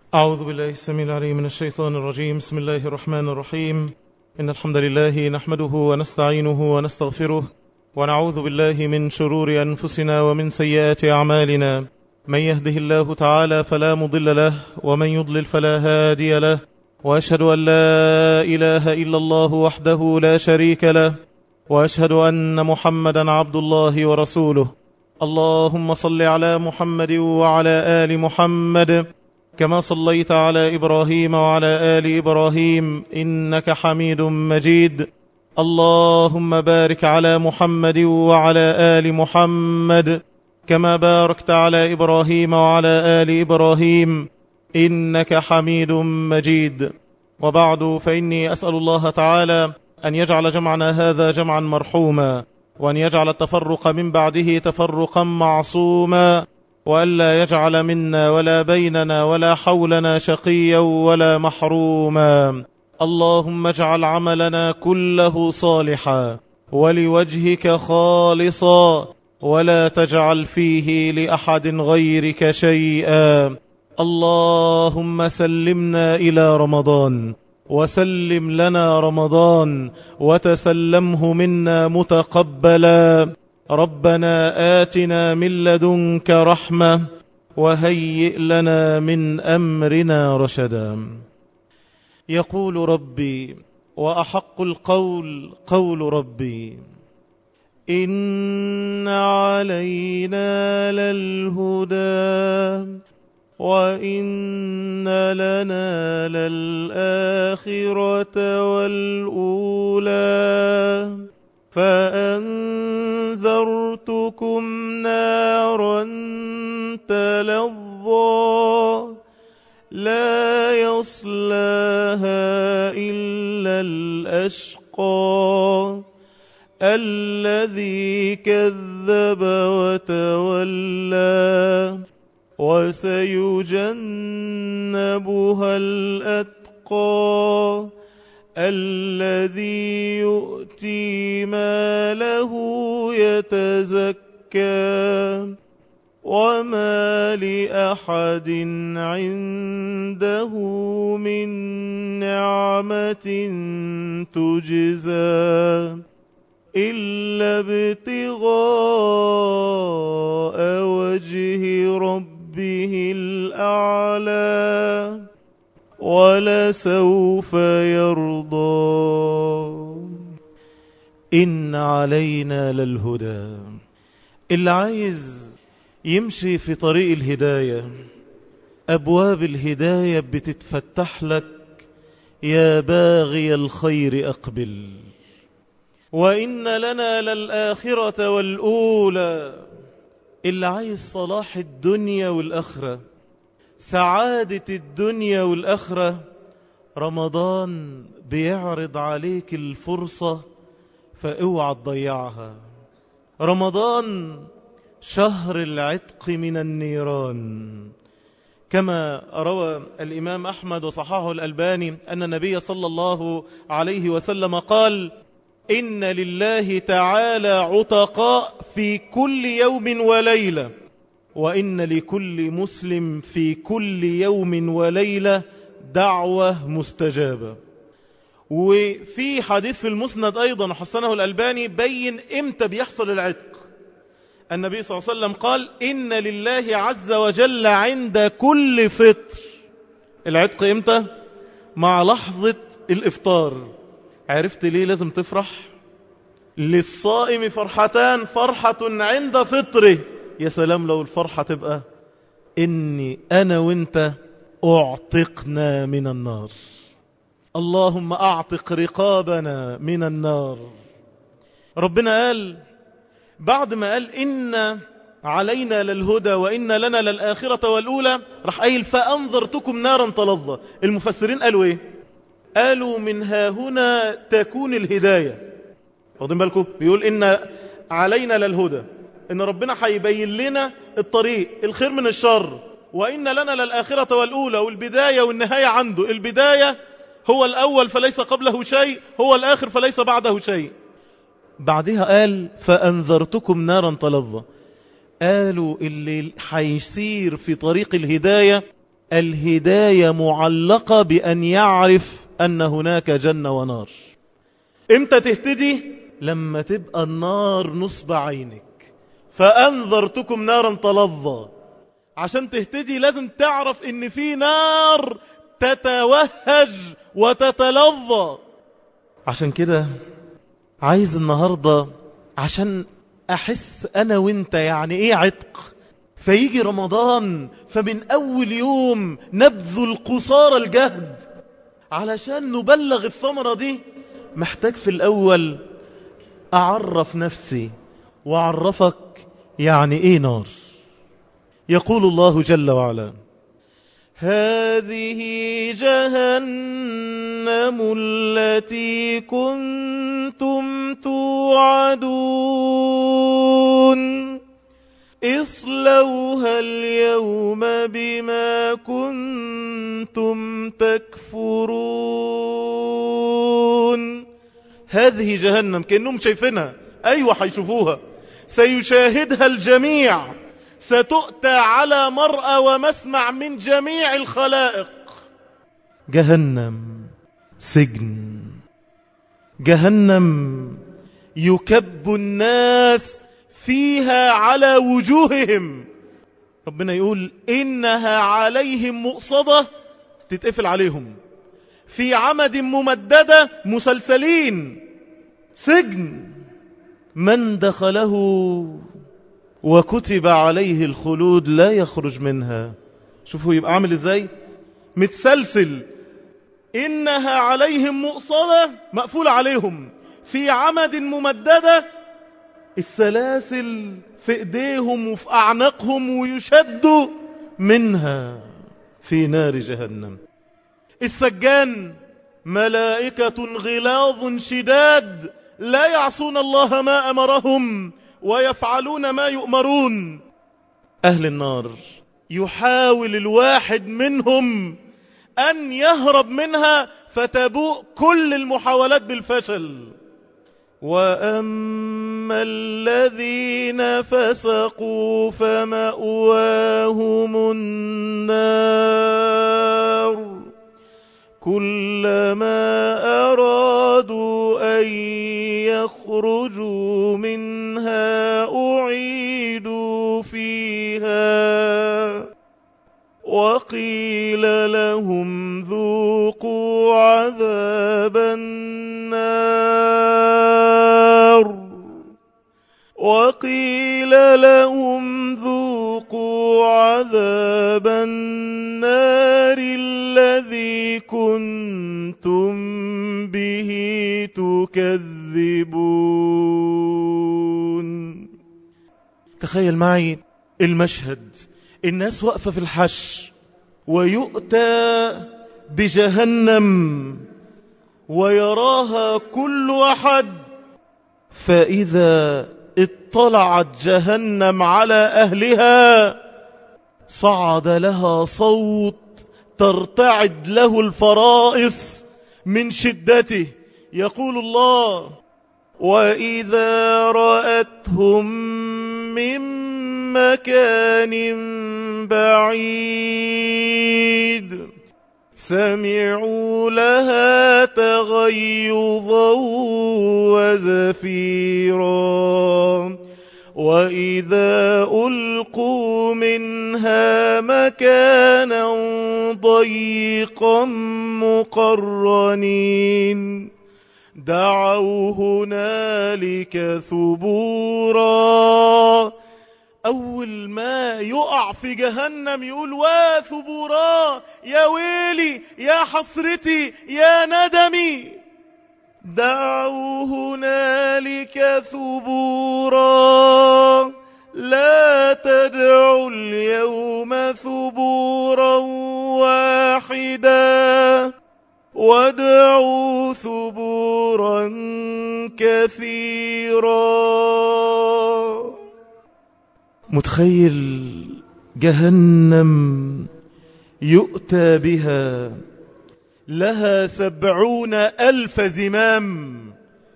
أعوذ بالله السميع العليم من الشيطان الرجيم بسم الله الرحمن الرحيم إن الحمد لله نحمده ونستعينه ونستغفره ونعوذ بالله من شرور أنفسنا ومن سيئات أعمالنا من يهده الله تعالى فلا مضل له ومن يضلل فلا هادي له وأشهد أن لا إله إلا الله وحده لا شريك له وأشهد أن محمدا عبد الله ورسوله اللهم صل على محمد وعلى آل محمد كما صليت على إبراهيم وعلى آل إبراهيم إنك حميد مجيد اللهم بارك على محمد وعلى آل محمد كما باركت على إبراهيم وعلى آل إبراهيم إنك حميد مجيد وبعد فإني أسأل الله تعالى أن يجعل جمعنا هذا جمعا مرحوما وأن يجعل التفرق من بعده تفرقا معصوما وألا يجعل منا ولا بيننا ولا حولنا شقيا ولا محروما اللهم اجعل عملنا كله صالحا ولوجهك خالصا ولا تجعل فيه لأحد غيرك شيئا اللهم سلمنا إلى رمضان وسلم لنا رمضان وتسلمه منا متقبلا ربنا آتنا من لدنك رحمة وهيئ لنا من أمرنا رشدا يقول ربي وأحق القول قول ربي إن علينا للهدى وإن لنا للآخرة والأولى فأنذرتكم نارا تلظى لا يصلاها إلا الأشقى الذي كذب وتولى وسيجنبها الأتقى الذي يؤتي ماله يتزكى وما لأحد عنده من نعمة تجزى إلا ابتغاء وجه ربه الأعلى ولسوف يرضى إن علينا للهدى اللي عايز يمشي في طريق الهداية أبواب الهداية بتتفتح لك يا باغي الخير أقبل وإن لنا للآخرة والأولى اللي عايز صلاح الدنيا والآخرة سعادة الدنيا والآخرة رمضان بيعرض عليك الفرصة فاوعى تضيعها رمضان شهر العتق من النيران كما روى الإمام أحمد وصححه الألباني أن النبي صلى الله عليه وسلم قال إن لله تعالى عتقاء في كل يوم وليلة وإن لكل مسلم في كل يوم وليلة دعوة مستجابة وفي حديث في المسند أيضا حسنه الألباني بين إمتى بيحصل العتق النبي صلى الله عليه وسلم قال إن لله عز وجل عند كل فطر العتق إمتى؟ مع لحظة الإفطار عرفت ليه لازم تفرح؟ للصائم فرحتان فرحة عند فطره يا سلام لو الفرحة تبقى إني أنا وإنت أعتقنا من النار اللهم أعتق رقابنا من النار ربنا قال بعد ما قال إن علينا للهدى وإن لنا للآخرة والأولى راح قايل فأنظرتكم نارا تلظى المفسرين قالوا إيه قالوا من ها هنا تكون الهداية واخدين بالكم بيقول إن علينا للهدى إن ربنا هيبين لنا الطريق الخير من الشر وإن لنا للآخرة والأولى والبداية والنهاية عنده البداية هو الأول فليس قبله شيء هو الآخر فليس بعده شيء بعدها قال فأنذرتكم نارا تلظى قالوا اللي هيسير في طريق الهداية الهداية معلقة بأن يعرف أن هناك جنة ونار امتى تهتدي لما تبقى النار نصب عينك فأنذرتكم نارا تلظى عشان تهتدي لازم تعرف ان في نار تتوهج وتتلظى عشان كده عايز النهاردة عشان أحس أنا وإنت يعني إيه عتق فيجي رمضان فمن أول يوم نبذل قصار الجهد علشان نبلغ الثمرة دي محتاج في الأول أعرف نفسي وأعرفك يعني إيه نار يقول الله جل وعلا هذه جهنم التي كنتم توعدون اصلوها اليوم بما كنتم تكفرون هذه جهنم كأنهم شايفينها أيوة حيشوفوها سيشاهدها الجميع ستؤتى على مرأى ومسمع من جميع الخلائق جهنم سجن جهنم يكب الناس فيها على وجوههم ربنا يقول إنها عليهم مؤصدة تتقفل عليهم في عمد ممددة مسلسلين سجن من دخله وكتب عليه الخلود لا يخرج منها شوفوا يبقى عامل ازاي متسلسل إنها عليهم مؤصدة مقفولة عليهم في عمد ممددة السلاسل في ايديهم وفي أعناقهم ويشدوا منها في نار جهنم السجان ملائكة غلاظ شداد لا يعصون الله ما أمرهم ويفعلون ما يؤمرون أهل النار يحاول الواحد منهم أن يهرب منها فتبوء كل المحاولات بالفشل وأما الذين فسقوا فمأواهم النار كلما أرادوا أن يخرجوا منها أعيدوا فيها وقيل لهم ذوقوا عذاب النار وقيل لهم ذوقوا عذاب النار الذي كنتم به تكذبون تخيل معي المشهد الناس واقفة في الحش ويؤتى بجهنم ويراها كل أحد فإذا اطلعت جهنم على أهلها صعد لها صوت ترتعد له الفرائص من شدته يقول الله وإذا رأتهم من مكان بعيد سمعوا لها تغيظا وزفيرا وإذا ألقوا منها مكانا ضيقا مقرنين دعوا هنالك ثبورا أول ما يقع في جهنم يقول واثبورا يا ويلي يا حسرتي يا ندمي دعوا هنالك ثبورا لا تدعوا اليوم ثبورا واحدا وادعوا ثبورا كثيرا متخيل جهنم يؤتى بها لها سبعون ألف زمام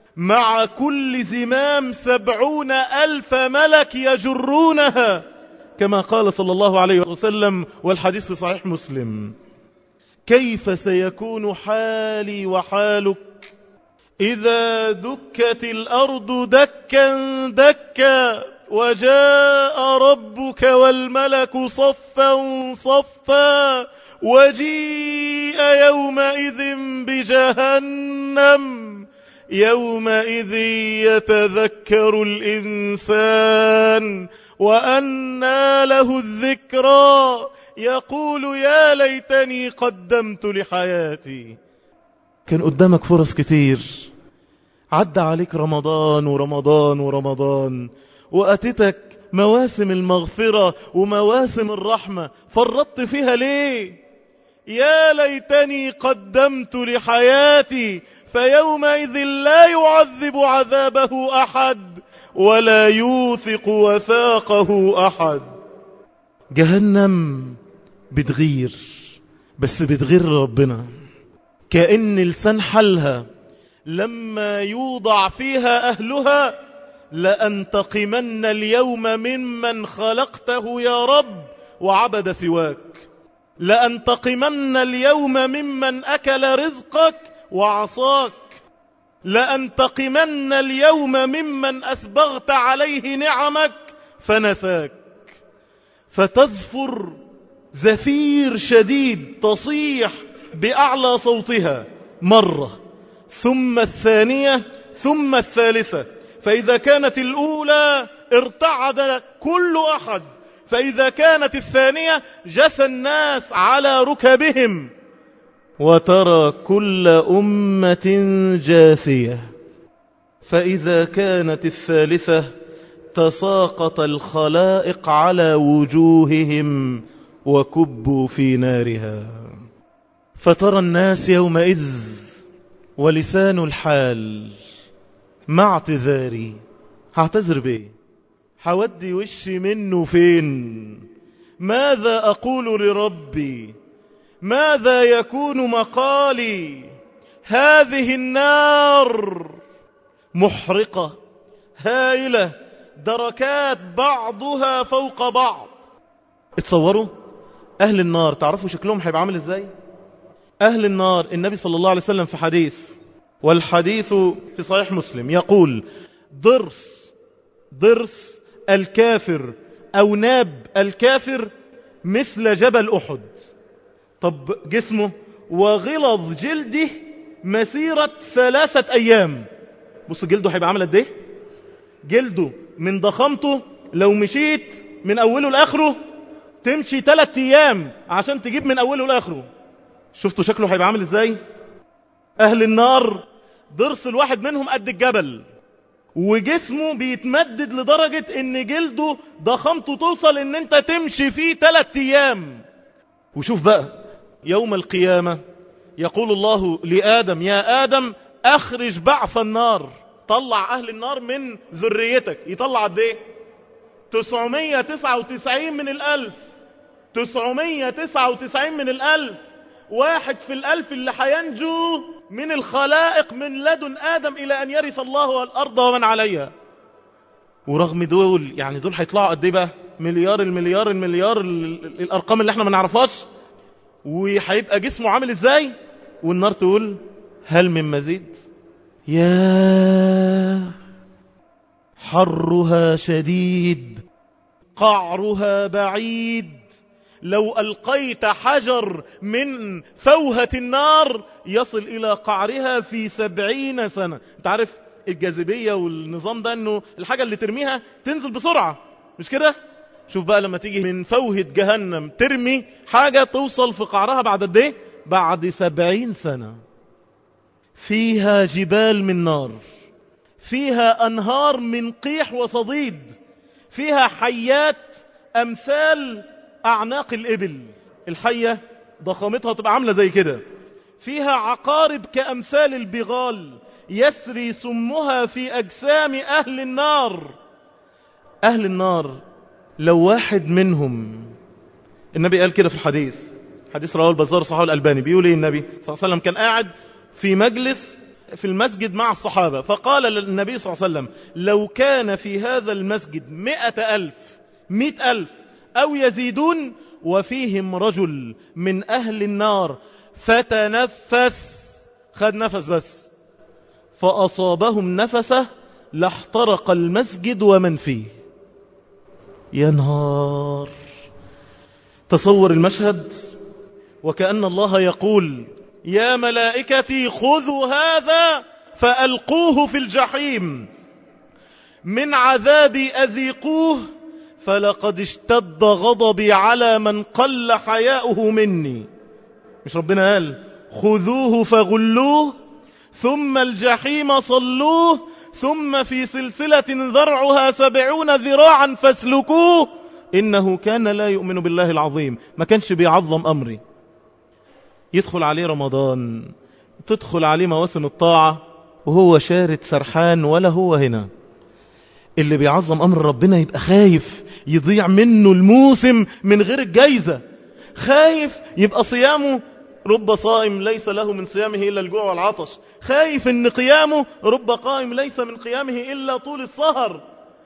مع كل زمام سبعون ألف ملك يجرونها كما قال صلى الله عليه وسلم والحديث في صحيح مسلم كيف سيكون حالي وحالك إذا دكت الأرض دكا دكا وجاء ربك والملك صفا صفا وجيء يومئذ بجهنم يومئذ يتذكر الإنسان وأنى له الذكرى يقول يا ليتني قدمت لحياتي كان قدامك فرص كتير عدى عليك رمضان ورمضان ورمضان وأتتك مواسم المغفرة ومواسم الرحمة فرطت فيها ليه يا ليتني قدمت لحياتي فيومئذ لا يعذب عذابه أحد ولا يوثق وثاقه أحد جهنم بتغير بس بتغير ربنا كأن لسان حالها لما يوضع فيها أهلها لأنتقمن اليوم ممن خلقته يا رب وعبد سواك لأنتقمن اليوم ممن أكل رزقك وعصاك لأنتقمن اليوم ممن أسبغت عليه نعمك فنساك فتزفر زفير شديد تصيح بأعلى صوتها مرة ثم الثانية ثم الثالثة فإذا كانت الأولى ارتعد كل أحد فإذا كانت الثانية جثى الناس على ركبهم وترى كل أمة جاثية فإذا كانت الثالثة تساقط الخلائق على وجوههم وكبوا في نارها فترى الناس يومئذ ولسان الحال مع اعتذاري هعتذر بيه هودي وشي منه فين ماذا أقول لربي ماذا يكون مقالي هذه النار محرقة هائلة دركات بعضها فوق بعض اتصوروا أهل النار تعرفوا شكلهم هيبقى عامل ازاي أهل النار النبي صلى الله عليه وسلم في حديث والحديث في صحيح مسلم يقول ضرس ضرس الكافر أو ناب الكافر مثل جبل أحد طب جسمه وغلظ جلده مسيرة ثلاثة أيام بص جلده هيبقى عامل قد ايه جلده من ضخامته لو مشيت من أوله لآخره تمشي ثلاثة أيام عشان تجيب من أوله لآخره شفتوا شكله هيبقى عامل ازاي أهل النار ضرس الواحد منهم قد الجبل وجسمه بيتمدد لدرجة ان جلده ضخامته توصل ان انت تمشي فيه ثلاثة ايام وشوف بقى يوم القيامة يقول الله لآدم يا آدم أخرج بعث النار طلع أهل النار من ذريتك يطلع قد ايه 999 من الألف 999 من الألف واحد في الألف اللي هينجو من الخلائق من لدن آدم إلى أن يرث الله الأرض ومن عليها ورغم دول يعني دول هيطلعوا قد ايه بقى مليار المليار المليار الأرقام اللي احنا ما نعرفهاش وهيبقى جسمه عامل ازاي والنار تقول هل من مزيد يا حرها شديد قعرها بعيد لو ألقيت حجر من فوهة النار يصل إلى قعرها في سبعين سنة انت عارف الجاذبية والنظام ده انه الحاجة اللي ترميها تنزل بسرعة مش كده شوف بقى لما تيجي من فوهة جهنم ترمي حاجة توصل في قعرها بعد قد ايه بعد سبعين سنة فيها جبال من نار فيها أنهار من قيح وصديد فيها حيات أمثال أعناق الإبل الحية ضخامتها تبقى عاملة زي كده فيها عقارب كأمثال البغال يسري سمها في أجسام أهل النار أهل النار لو واحد منهم النبي قال كده في الحديث حديث رواه البزار صحابه الألباني بيقول ايه النبي صلى الله عليه وسلم كان قاعد في مجلس في المسجد مع الصحابة فقال للنبي صلى الله عليه وسلم لو كان في هذا المسجد مئة ألف مئة ألف أو يزيدون وفيهم رجل من أهل النار فتنفس خد نفس بس فأصابهم نفسه لاحترق المسجد ومن فيه يا نهار تصور المشهد وكأن الله يقول يا ملائكتي خذوا هذا فألقوه في الجحيم من عذابي أذيقوه فلقد اشتد غضبي على من قل حياؤه مني مش ربنا قال خذوه فغلوه ثم الجحيم صلوه ثم في سلسلة ذرعها سبعون ذراعا فاسلكوه إنه كان لا يؤمن بالله العظيم ما كانش بيعظم أمري يدخل عليه رمضان تدخل عليه مواسم الطاعة وهو شارد سرحان ولا هو هنا اللي بيعظم أمر ربنا يبقى خايف يضيع منه الموسم من غير الجايزة خايف يبقى صيامه رب صائم ليس له من صيامه إلا الجوع والعطش خايف ان قيامه رب قائم ليس من قيامه إلا طول السهر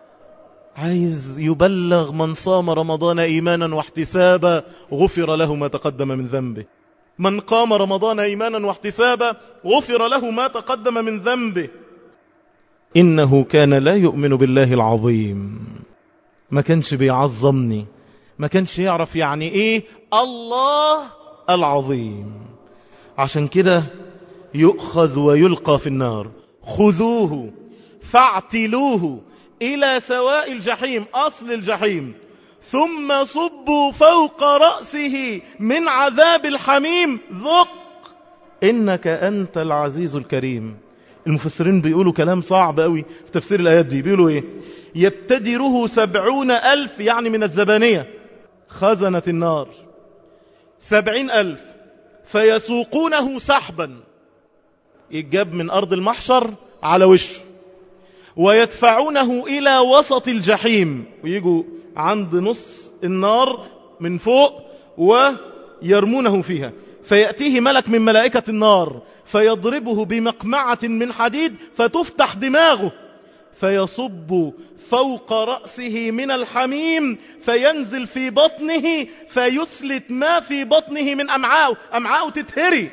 عايز يبلغ من صام رمضان إيمانا واحتسابا غفر له ما تقدم من ذنبه من قام رمضان إيمانا واحتسابا غفر له ما تقدم من ذنبه إنه كان لا يؤمن بالله العظيم ما كانش بيعظمني ما كانش يعرف يعني إيه الله العظيم عشان كده يؤخذ ويلقى في النار خذوه فاعتلوه إلى سواء الجحيم أصل الجحيم ثم صبوا فوق رأسه من عذاب الحميم ذق إنك أنت العزيز الكريم المفسرين بيقولوا كلام صعب قوي في تفسير الآيات دي بيقولوا إيه يبتدره سبعون ألف يعني من الزبانية خزنة النار سبعين ألف فيسوقونه سحبا يتجاب من أرض المحشر على وشه ويدفعونه إلى وسط الجحيم ويجوا عند نص النار من فوق ويرمونه فيها فيأتيه ملك من ملائكة النار فيضربه بمقمعة من حديد فتفتح دماغه فيصب فوق رأسه من الحميم فينزل في بطنه فيسلت ما في بطنه من أمعاء أمعاء تتهري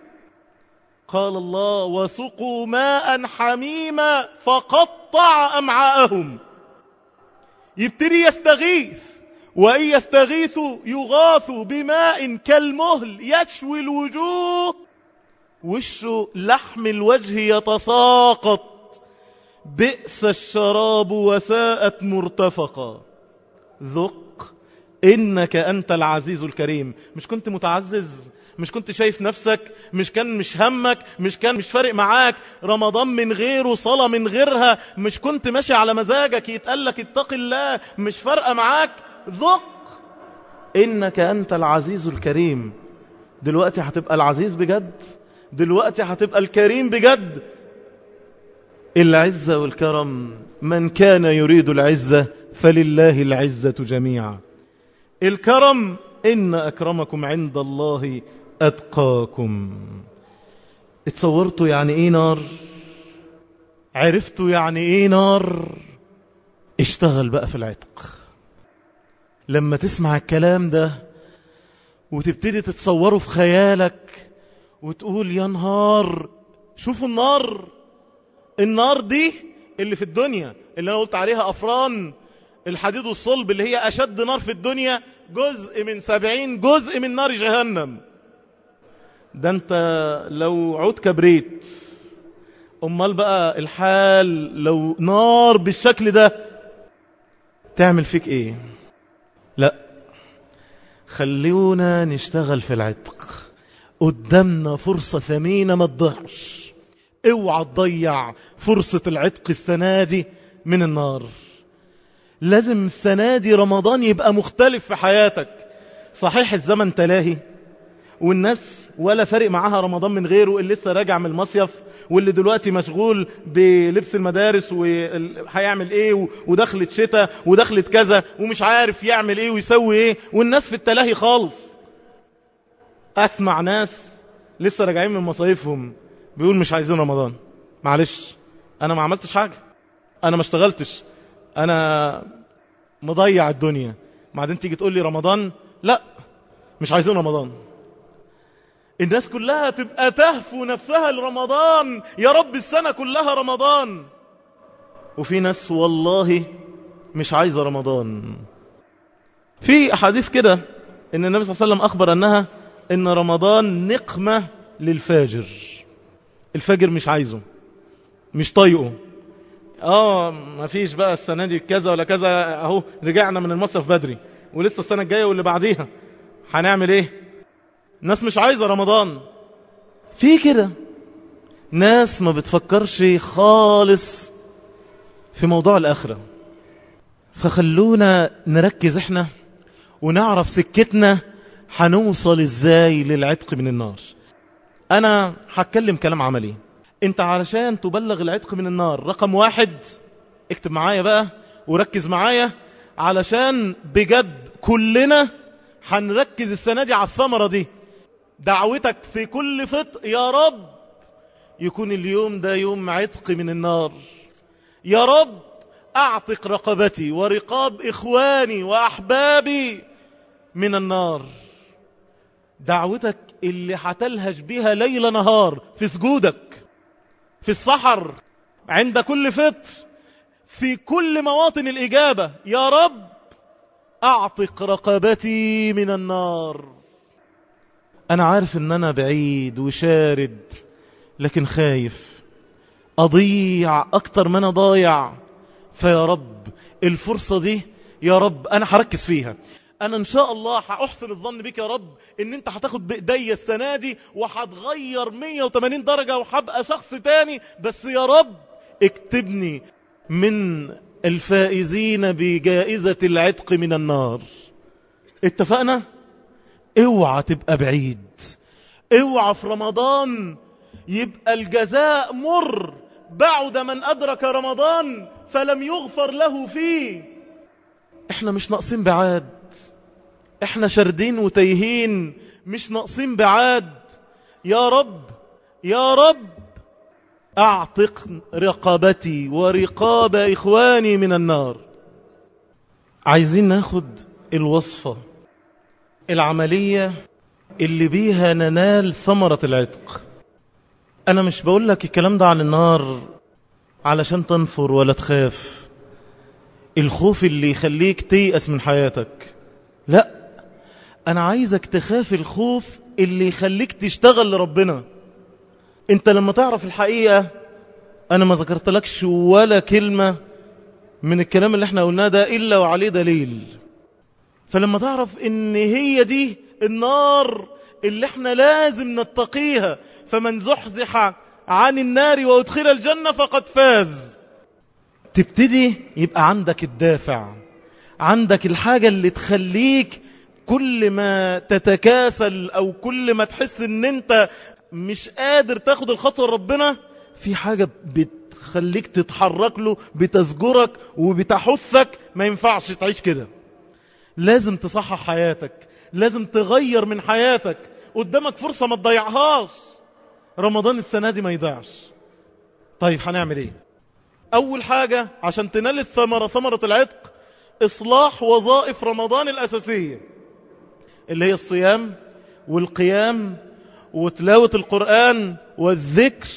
قال الله وسقوا ماء حميما فقطع أمعاءهم يبتدي يستغيث وإن يستغيثوا يغاثوا بماء كالمهل يشوي الوجوه وشه لحم الوجه يتساقط بئس الشراب وساءت مرتفقا ذق إنك أنت العزيز الكريم مش كنت متعزز مش كنت شايف نفسك مش كان مش همك مش كان مش فارق معاك رمضان من غيره صلاة من غيرها مش كنت ماشي على مزاجك يتقال لك اتق الله مش فارقة معاك ذق إنك أنت العزيز الكريم دلوقتي هتبقى العزيز بجد دلوقتي هتبقى الكريم بجد العزة والكرم من كان يريد العزة فلله العزة جميعا الكرم إن أكرمكم عند الله أتقاكم اتصورتوا يعني إيه نار عرفتوا يعني إيه نار اشتغل بقى في العتق لما تسمع الكلام ده وتبتدي تتصوره في خيالك وتقول يا نهار شوفوا النار النار دي اللي في الدنيا اللي أنا قلت عليها أفران الحديد والصلب اللي هي أشد نار في الدنيا جزء من سبعين جزء من نار جهنم ده انت لو عود كبريت امال بقى الحال لو نار بالشكل ده تعمل فيك ايه لا خلونا نشتغل في العتق قدامنا فرصة ثمينة ما تضيعش اوعى تضيع فرصة العتق السنة دي من النار لازم السنة دي رمضان يبقى مختلف في حياتك صحيح الزمن تلاهي والناس ولا فارق معاها رمضان من غيره اللي لسه راجع من المصيف واللي دلوقتي مشغول بلبس المدارس وهيعمل ايه ودخلت شتاء ودخلت كذا ومش عارف يعمل ايه ويسوي ايه والناس في التلاهي خالص اسمع ناس لسه راجعين من مصايفهم بيقول مش عايزين رمضان معلش انا ما عملتش حاجة انا ما اشتغلتش انا مضيع الدنيا بعدين تيجي تقول لي رمضان لا مش عايزين رمضان الناس كلها تبقى تهفو نفسها لرمضان يا رب السنة كلها رمضان وفي ناس والله مش عايزة رمضان في أحاديث كده إن النبي صلى الله عليه وسلم أخبر أنها إن رمضان نقمة للفاجر الفاجر مش عايزه مش طايقه اه ما فيش بقى السنة دي كذا ولا كذا اهو رجعنا من المصرف بدري ولسه السنة الجاية واللي بعديها هنعمل ايه ناس مش عايزة رمضان في كده ناس ما بتفكرش خالص في موضوع الآخرة فخلونا نركز احنا ونعرف سكتنا هنوصل ازاي للعتق من النار انا هتكلم كلام عملي انت علشان تبلغ العتق من النار رقم واحد اكتب معايا بقى وركز معايا علشان بجد كلنا هنركز السنة دي على الثمرة دي دعوتك في كل فطر يا رب يكون اليوم ده يوم عتق من النار يا رب أعتق رقبتي ورقاب إخواني وأحبابي من النار دعوتك اللي هتلهج بها ليل نهار في سجودك في السحر عند كل فطر في كل مواطن الإجابة يا رب أعتق رقبتي من النار أنا عارف أن أنا بعيد وشارد لكن خايف أضيع أكتر ما أنا ضايع فيا رب الفرصة دي يا رب أنا هركز فيها أنا إن شاء الله هأحسن الظن بك يا رب إن أنت هتاخد بإيدي السنة دي وهتغير 180 درجة وهبقى شخص تاني بس يا رب اكتبني من الفائزين بجائزة العتق من النار اتفقنا؟ اوعى تبقى بعيد اوعى في رمضان يبقى الجزاء مر بعد من أدرك رمضان فلم يغفر له فيه احنا مش ناقصين بعاد احنا شردين وتيهين مش ناقصين بعاد يا رب يا رب اعتق رقبتي ورقاب اخواني من النار عايزين ناخد الوصفة العملية اللي بيها ننال ثمرة العتق انا مش بقول لك الكلام ده عن النار علشان تنفر ولا تخاف الخوف اللي يخليك تيأس من حياتك لا انا عايزك تخاف الخوف اللي يخليك تشتغل لربنا انت لما تعرف الحقيقة انا ما ذكرتلكش ولا كلمة من الكلام اللي احنا قلناه ده الا وعليه دليل فلما تعرف ان هي دي النار اللي احنا لازم نتقيها فمن زحزح عن النار وادخل الجنة فقد فاز تبتدي يبقى عندك الدافع عندك الحاجة اللي تخليك كل ما تتكاسل او كل ما تحس ان انت مش قادر تاخد الخطوة لربنا في حاجة بتخليك تتحرك له بتزجرك وبتحثك ما ينفعش تعيش كده لازم تصحح حياتك لازم تغير من حياتك قدامك فرصة ما تضيعهاش رمضان السنة دي ما يضيعش طيب هنعمل ايه اول حاجة عشان تنال الثمرة ثمرة العتق اصلاح وظائف رمضان الاساسية اللي هي الصيام والقيام وتلاوة القرآن والذكر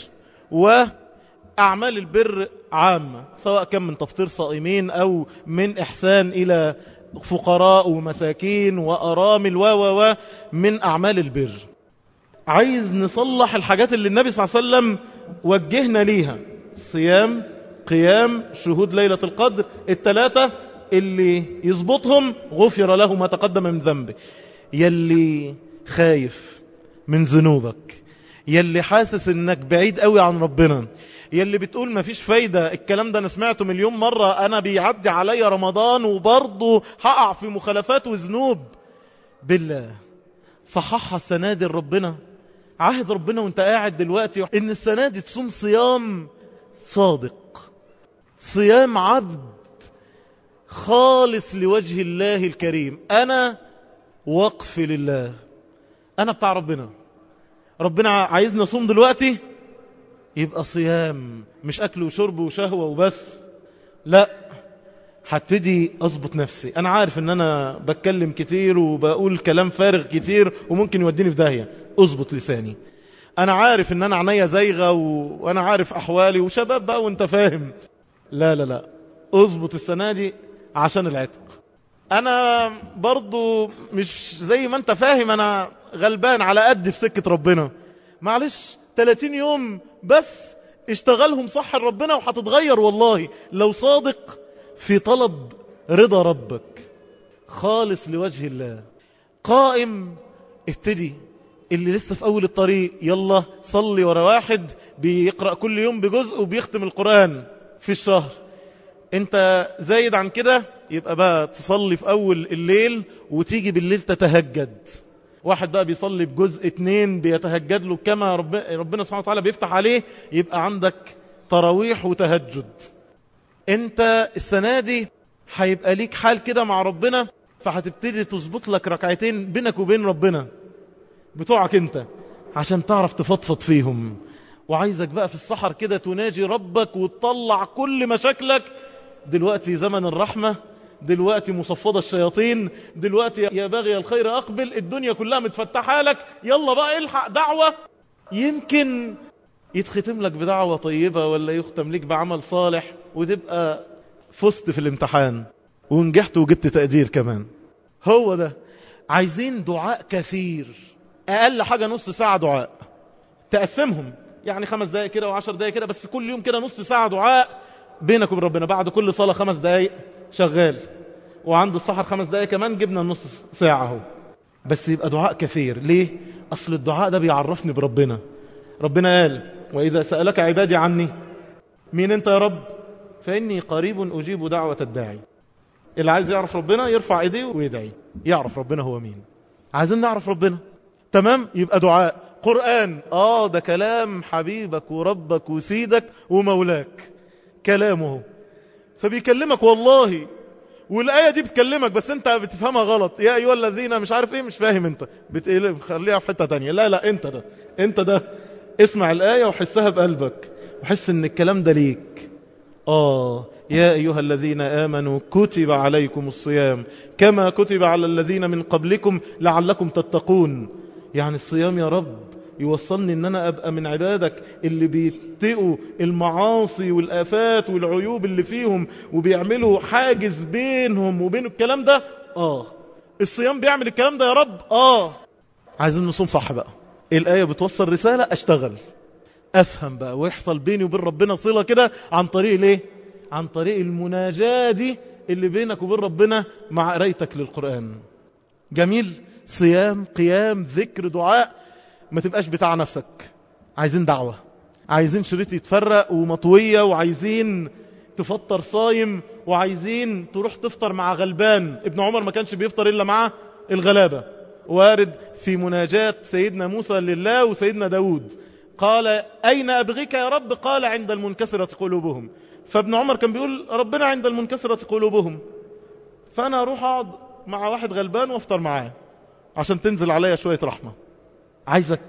وأعمال البر عامة سواء كان من تفطير صائمين أو من إحسان إلى فقراء ومساكين وأرامل و و و من أعمال البر عايز نصلح الحاجات اللي النبي صلى الله عليه وسلم وجهنا ليها صيام قيام شهود ليلة القدر الثلاثة اللي يظبطهم غفر له ما تقدم من ذنبه يلي خايف من ذنوبك يلي حاسس انك بعيد قوي عن ربنا يلي بتقول ما فيش فايدة الكلام ده انا سمعته مليون مرة انا بيعدي عليا رمضان وبرضه هقع في مخالفات وذنوب بالله صححها السنة دي ربنا عهد ربنا وانت قاعد دلوقتي ان السنة دي تصوم صيام صادق صيام عبد خالص لوجه الله الكريم انا وقف لله انا بتاع ربنا ربنا عايزني اصوم دلوقتي يبقى صيام مش اكل وشرب وشهوة وبس لا هبتدي اظبط نفسي انا عارف ان انا بتكلم كتير وبقول كلام فارغ كتير وممكن يوديني في داهيه اظبط لساني انا عارف ان انا عينيا زايغه و... وانا عارف احوالي وشباب بقى وانت فاهم لا لا لا اظبط السنه دي عشان العتق انا برضو مش زي ما انت فاهم انا غلبان على قد في سكه ربنا معلش 30 يوم بس اشتغلهم صح لربنا وهتتغير والله لو صادق في طلب رضا ربك خالص لوجه الله قائم ابتدي اللي لسه في أول الطريق يلا صلي ورا واحد بيقرأ كل يوم بجزء وبيختم القرآن في الشهر انت زايد عن كده يبقى بقى تصلي في أول الليل وتيجي بالليل تتهجد واحد بقى بيصلي بجزء اتنين بيتهجد له كما رب ربنا سبحانه وتعالى بيفتح عليه يبقى عندك تراويح وتهجد انت السنة دي هيبقى ليك حال كده مع ربنا فهتبتدي تظبط لك ركعتين بينك وبين ربنا بتوعك انت عشان تعرف تفضفض فيهم وعايزك بقى في السحر كده تناجي ربك وتطلع كل مشاكلك دلوقتي زمن الرحمة دلوقتي مصفدة الشياطين دلوقتي يا باغي الخير أقبل الدنيا كلها متفتحة لك يلا بقى الحق دعوة يمكن يتختم لك بدعوة طيبة ولا يختم لك بعمل صالح وتبقى فزت في الامتحان ونجحت وجبت تقدير كمان هو ده عايزين دعاء كثير أقل حاجة نص ساعة دعاء تقسمهم يعني خمس دقايق كده وعشر دقايق كده بس كل يوم كده نص ساعة دعاء بينك وبين ربنا بعد كل صلاة خمس دقايق شغال وعند السحر خمس دقايق كمان جبنا النص ساعة اهو بس يبقى دعاء كثير ليه؟ أصل الدعاء ده بيعرفني بربنا ربنا قال وإذا سألك عبادي عني مين أنت يا رب؟ فإني قريب أجيب دعوة الداعي اللي عايز يعرف ربنا يرفع ايديه ويدعي يعرف ربنا هو مين عايزين نعرف ربنا تمام يبقى دعاء قرآن آه ده كلام حبيبك وربك وسيدك ومولاك كلامه فبيكلمك والله والآية دي بتكلمك بس انت بتفهمها غلط يا أيها الذين مش عارف ايه مش فاهم انت بتقلب خليها في حتة تانية لا لا انت ده انت ده اسمع الآية وحسها بقلبك وحس ان الكلام ده ليك آه يا أيها الذين آمنوا كتب عليكم الصيام كما كتب على الذين من قبلكم لعلكم تتقون يعني الصيام يا رب يوصلني ان انا ابقى من عبادك اللي بيتقوا المعاصي والافات والعيوب اللي فيهم وبيعملوا حاجز بينهم وبين الكلام ده اه الصيام بيعمل الكلام ده يا رب اه عايزين نصوم صح بقى الايه بتوصل رساله اشتغل افهم بقى ويحصل بيني وبين ربنا صله كده عن طريق ليه عن طريق المناجاه دي اللي بينك وبين ربنا مع قرايتك للقران جميل صيام قيام ذكر دعاء ما تبقاش بتاع نفسك عايزين دعوة عايزين شريط يتفرق ومطوية وعايزين تفطر صايم وعايزين تروح تفطر مع غلبان ابن عمر ما كانش بيفطر إلا مع الغلابة وارد في مناجاة سيدنا موسى لله وسيدنا داود قال أين أبغيك يا رب قال عند المنكسرة قلوبهم فابن عمر كان بيقول ربنا عند المنكسرة قلوبهم فأنا أروح أقعد مع واحد غلبان وافطر معاه عشان تنزل عليا شوية رحمة عايزك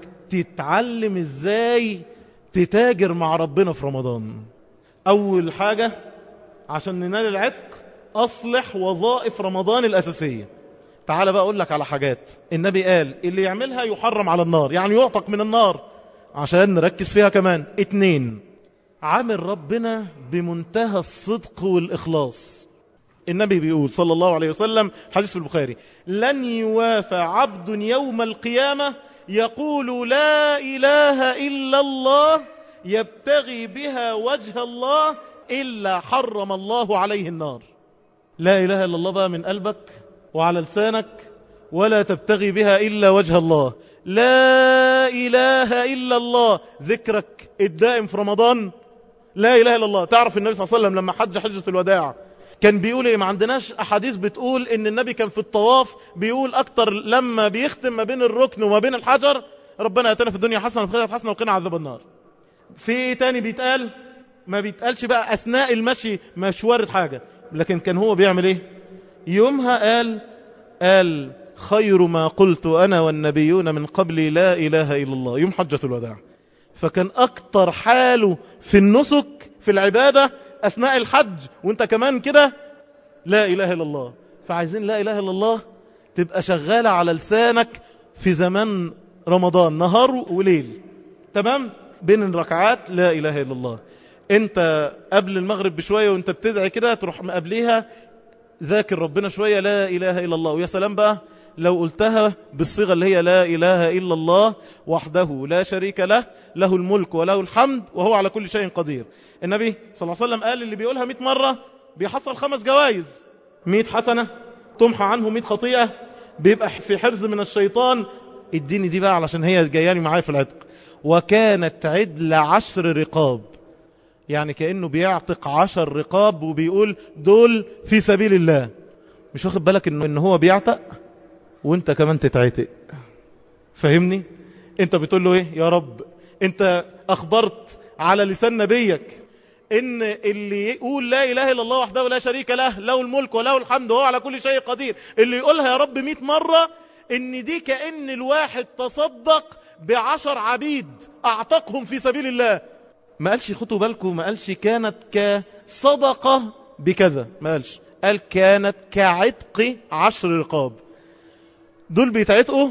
تتعلم ازاي تتاجر مع ربنا في رمضان اول حاجة عشان ننال العتق اصلح وظائف رمضان الاساسية تعال بقى اقول لك على حاجات النبي قال اللي يعملها يحرم على النار يعني يعتق من النار عشان نركز فيها كمان اتنين عامل ربنا بمنتهى الصدق والإخلاص النبي بيقول صلى الله عليه وسلم حديث في البخاري لن يوافى عبد يوم القيامة يقول لا إله إلا الله يبتغي بها وجه الله إلا حرم الله عليه النار لا إله إلا الله بقى من قلبك وعلى لسانك ولا تبتغي بها إلا وجه الله لا إله إلا الله ذكرك الدائم في رمضان لا إله إلا الله تعرف النبي صلى الله عليه وسلم لما حج حجة الوداع كان بيقول ايه ما عندناش احاديث بتقول ان النبي كان في الطواف بيقول اكتر لما بيختم ما بين الركن وما بين الحجر ربنا اتنا في الدنيا حسنه وفي الاخره حسنه وقنا عذاب النار في ايه تاني بيتقال ما بيتقالش بقى اثناء المشي مش وارد حاجه لكن كان هو بيعمل ايه يومها قال قال خير ما قلت انا والنبيون من قبلي لا اله الا الله يوم حجه الوداع فكان اكتر حاله في النسك في العباده أثناء الحج وانت كمان كده لا إله إلا الله فعايزين لا إله إلا الله تبقى شغالة على لسانك في زمان رمضان نهار وليل تمام بين الركعات لا إله إلا الله انت قبل المغرب بشوية وانت بتدعي كده تروح مقابليها ذاكر ربنا شوية لا إله إلا الله ويا سلام بقى لو قلتها بالصيغة اللي هي لا إله إلا الله وحده لا شريك له له الملك وله الحمد وهو على كل شيء قدير النبي صلى الله عليه وسلم قال اللي بيقولها 100 مرة بيحصل خمس جوائز 100 حسنة تمحى عنه 100 خطيئة بيبقى في حرز من الشيطان اديني دي بقى علشان هي جاياني معايا في العتق وكانت عدل عشر رقاب يعني كأنه بيعتق عشر رقاب وبيقول دول في سبيل الله مش واخد بالك انه ان هو بيعتق وانت كمان تتعتق فاهمني انت بتقول له ايه يا رب انت اخبرت على لسان نبيك ان اللي يقول لا اله الا الله وحده لا شريك له له الملك وله الحمد وهو على كل شيء قدير اللي يقولها يا رب 100 مرة ان دي كأن الواحد تصدق بعشر عبيد اعتقهم في سبيل الله ما قالش خطوا بالكم ما قالش كانت كصدقة بكذا ما قالش قال كانت كعتق عشر رقاب دول بيتعتقوا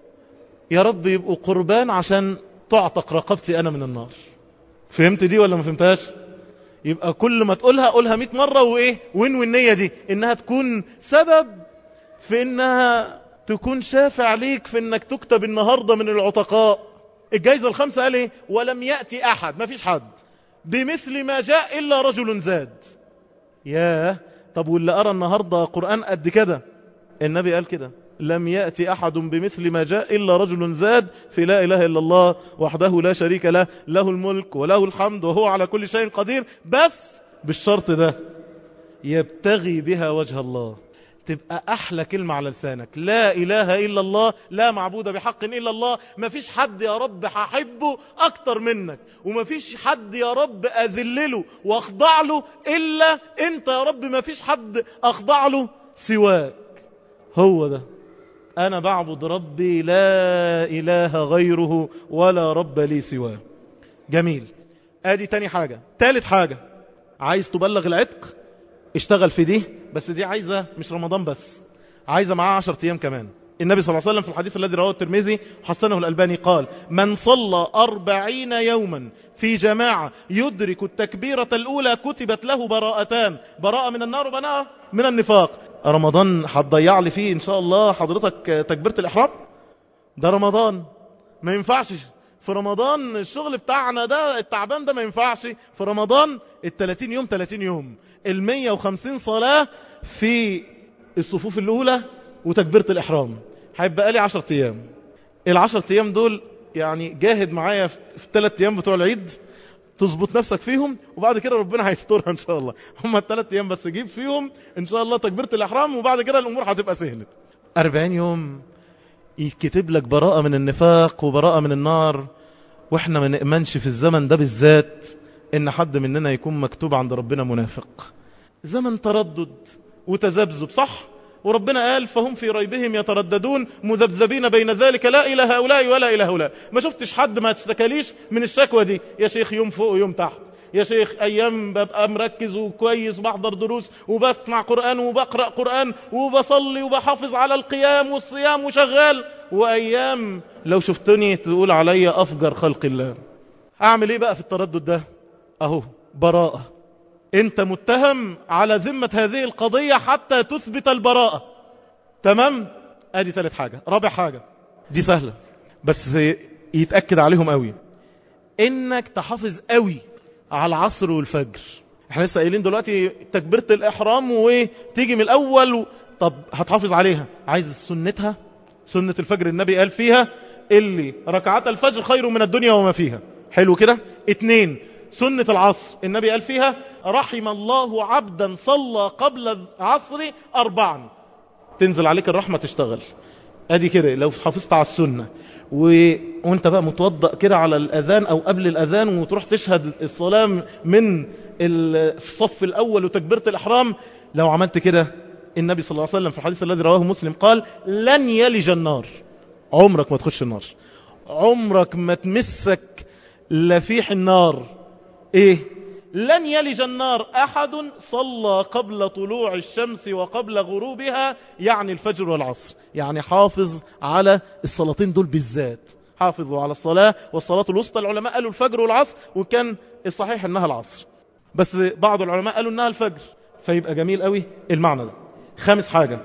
يا رب يبقوا قربان عشان تعتق رقبتي أنا من النار فهمت دي ولا ما فهمتهاش يبقى كل ما تقولها قولها مئة مرة وإيه وين والنية دي إنها تكون سبب في إنها تكون شافع ليك في إنك تكتب النهاردة من العتقاء الجايزة الخمسة قال إيه ولم يأتي أحد ما فيش حد بمثل ما جاء إلا رجل زاد ياه طب واللي أرى النهاردة قرآن قد كده النبي قال كده لم يأتي أحد بمثل ما جاء إلا رجل زاد في لا إله إلا الله وحده لا شريك له له الملك وله الحمد وهو على كل شيء قدير بس بالشرط ده يبتغي بها وجه الله تبقى أحلى كلمة على لسانك لا إله إلا الله لا معبود بحق إلا الله ما فيش حد يا رب هحبه أكتر منك وما فيش حد يا رب أذلله وأخضع له إلا أنت يا رب ما فيش حد أخضع له سواك هو ده أنا بعبد ربي لا إله غيره ولا رب لي سواه جميل آدي تاني حاجة تالت حاجة عايز تبلغ العتق اشتغل في دي بس دي عايزة مش رمضان بس عايزة معاه عشر أيام كمان النبي صلى الله عليه وسلم في الحديث الذي رواه الترمذي وحسنه الألباني قال من صلى أربعين يوما في جماعة يدرك التكبيرة الأولى كتبت له براءتان براءة من النار وبراءة من النفاق رمضان هتضيع لي فيه إن شاء الله حضرتك تكبيرة الإحرام ده رمضان ما ينفعش في رمضان الشغل بتاعنا ده التعبان ده ما ينفعش في رمضان ال 30 يوم 30 يوم ال 150 صلاة في الصفوف الأولى وتكبيرة الإحرام هيبقى لي 10 أيام ال 10 أيام دول يعني جاهد معايا في الثلاث أيام بتوع العيد تظبط نفسك فيهم وبعد كده ربنا هيسترها ان شاء الله هم الثلاث ايام بس جيب فيهم ان شاء الله تكبيره الاحرام وبعد كده الامور هتبقى سهلت 40 يوم يكتب لك براءه من النفاق وبراءه من النار واحنا ما نامنش في الزمن ده بالذات ان حد مننا يكون مكتوب عند ربنا منافق زمن تردد وتذبذب صح وربنا قال فهم في ريبهم يترددون مذبذبين بين ذلك لا إلى هؤلاء ولا إلى هؤلاء ما شفتش حد ما تستكاليش من الشكوى دي يا شيخ يوم فوق ويوم تحت يا شيخ أيام ببقى مركز وكويس وبحضر دروس وبسمع قرآن وبقرأ قرآن وبصلي وبحافظ على القيام والصيام وشغال وأيام لو شفتني تقول علي أفجر خلق الله أعمل إيه بقى في التردد ده أهو براءة انت متهم على ذمة هذه القضية حتى تثبت البراءة تمام ادي ثالث حاجة رابع حاجة دي سهلة بس يتأكد عليهم قوي انك تحافظ قوي على العصر والفجر احنا لسه قايلين دلوقتي تكبيرة الاحرام وتيجي من الاول و... طب هتحافظ عليها عايز سنتها سنة الفجر النبي قال فيها اللي ركعات الفجر خير من الدنيا وما فيها حلو كده اتنين سنة العصر النبي قال فيها رحم الله عبدا صلى قبل العصر أربعا تنزل عليك الرحمة تشتغل ادي كده لو حافظت على السنة و... وانت بقى متوضأ كده على الأذان أو قبل الأذان وتروح تشهد الصلاة من الصف الأول وتكبيرة الإحرام لو عملت كده النبي صلى الله عليه وسلم في الحديث الذي رواه مسلم قال لن يلج النار عمرك ما تخش النار عمرك ما تمسك لفيح النار ايه لن يلج النار أحد صلى قبل طلوع الشمس وقبل غروبها يعني الفجر والعصر يعني حافظ على الصلاتين دول بالذات حافظوا على الصلاة والصلاة الوسطى العلماء قالوا الفجر والعصر وكان الصحيح انها العصر بس بعض العلماء قالوا انها الفجر فيبقى جميل قوي المعنى ده خامس حاجة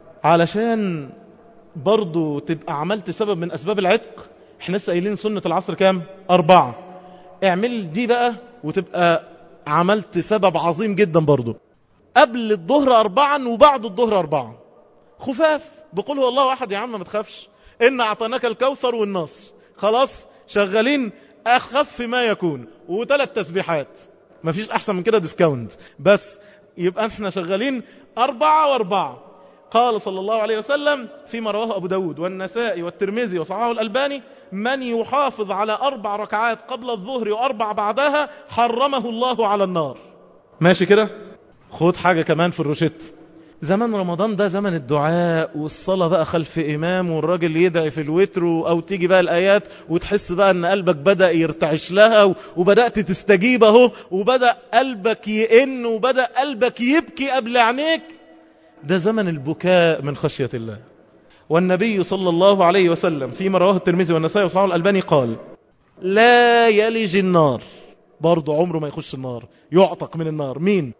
علشان برضو تبقى عملت سبب من أسباب العتق احنا لسه قايلين سنة العصر كام أربعة اعمل دي بقى وتبقى عملت سبب عظيم جدا برضو قبل الظهر أربعا وبعد الظهر أربعا خفاف بقول هو الله أحد يا عم ما تخافش إن أعطيناك الكوثر والنصر خلاص شغالين أخف ما يكون وثلاث تسبيحات ما فيش أحسن من كده ديسكاونت بس يبقى احنا شغالين أربعة وأربعة قال صلى الله عليه وسلم فيما رواه أبو داود والنسائي والترمذي وصححه الألباني من يحافظ على أربع ركعات قبل الظهر وأربع بعدها حرمه الله على النار ماشي كده خد حاجة كمان في الروشت زمن رمضان ده زمن الدعاء والصلاة بقى خلف إمام والراجل يدعي في الوتر أو تيجي بقى الآيات وتحس بقى أن قلبك بدأ يرتعش لها وبدأت تستجيب اهو وبدأ قلبك يئن وبدأ قلبك يبكي قبل عينيك ده زمن البكاء من خشية الله والنبي صلى الله عليه وسلم فيما رواه الترمذي والنسائي وصححه الألباني قال لا يلج النار برضه عمره ما يخش النار يعتق من النار مين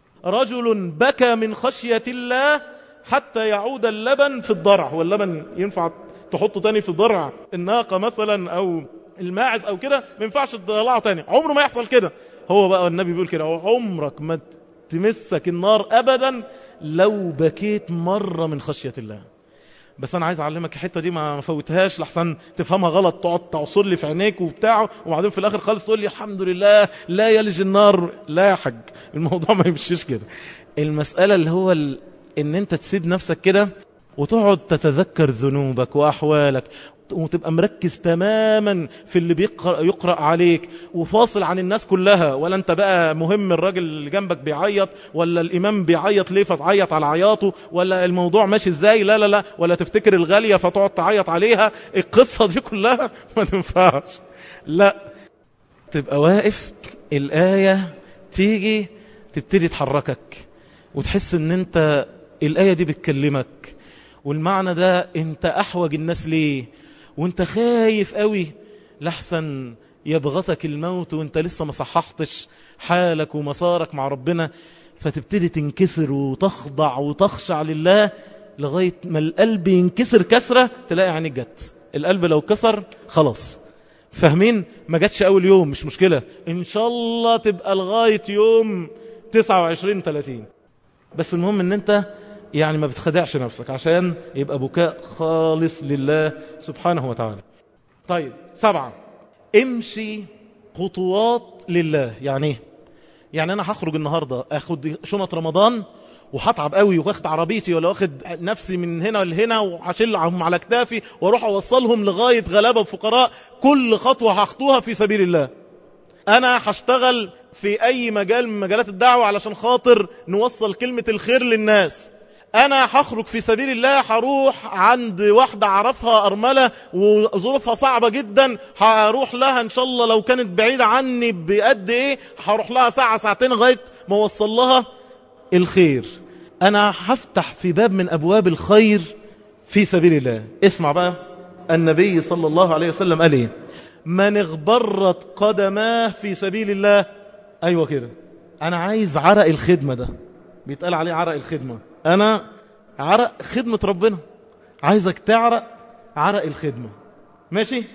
رجل بكى من خشية الله حتى يعود اللبن في الضرع واللبن ينفع تحطه تاني في ضرع الناقة مثلا أو الماعز أو كده ما ينفعش تطلعه تاني عمره ما يحصل كده هو بقى النبي بيقول كده عمرك ما تمسك النار أبدا لو بكيت مرة من خشية الله بس انا عايز اعلمك الحته دي ما فوتهاش لحسن تفهمها غلط تقعد تعصر لي في عينيك وبتاع وبعدين في الاخر خالص تقول لي الحمد لله لا يلج النار لا يا حاج الموضوع ما يمشيش كده المساله اللي هو ال... ان انت تسيب نفسك كده وتقعد تتذكر ذنوبك واحوالك وتبقى مركز تماما في اللي بيقرأ يقرأ عليك وفاصل عن الناس كلها ولا انت بقى مهم الراجل اللي جنبك بيعيط ولا الإمام بيعيط ليه فتعيط على عياطه ولا الموضوع ماشي ازاي لا لا لا ولا تفتكر الغالية فتقعد تعيط عليها القصة دي كلها ما تنفعش لا تبقى واقف الآية تيجي تبتدي تحركك وتحس ان انت الآية دي بتكلمك والمعنى ده انت أحوج الناس ليه وانت خايف قوي لحسن يبغتك الموت وانت لسه ما صححتش حالك ومسارك مع ربنا فتبتدي تنكسر وتخضع وتخشع لله لغاية ما القلب ينكسر كسرة تلاقي عينيك جت القلب لو كسر خلاص فاهمين ما جاتش اول يوم مش مشكلة ان شاء الله تبقى لغاية يوم 29 30 بس المهم ان انت يعني ما بتخدعش نفسك عشان يبقى بكاء خالص لله سبحانه وتعالى طيب سبعة امشي خطوات لله يعني ايه يعني انا هخرج النهاردة اخد شنط رمضان وهتعب قوي واخد عربيتي ولا واخد نفسي من هنا لهنا وهشيلهم على كتافي واروح اوصلهم لغاية غلابة وفقراء كل خطوة هخطوها في سبيل الله انا هشتغل في اي مجال من مجالات الدعوة علشان خاطر نوصل كلمة الخير للناس انا هخرج في سبيل الله هروح عند واحدة عرفها ارملة وظروفها صعبة جدا هروح لها ان شاء الله لو كانت بعيدة عني بقد ايه هروح لها ساعة ساعتين لغاية ما اوصل لها الخير انا هفتح في باب من ابواب الخير في سبيل الله اسمع بقى النبي صلى الله عليه وسلم قال ايه من اغبرت قدماه في سبيل الله ايوه كده انا عايز عرق الخدمة ده بيتقال عليه عرق الخدمة أنا عرق خدمة ربنا عايزك تعرق عرق الخدمة ماشي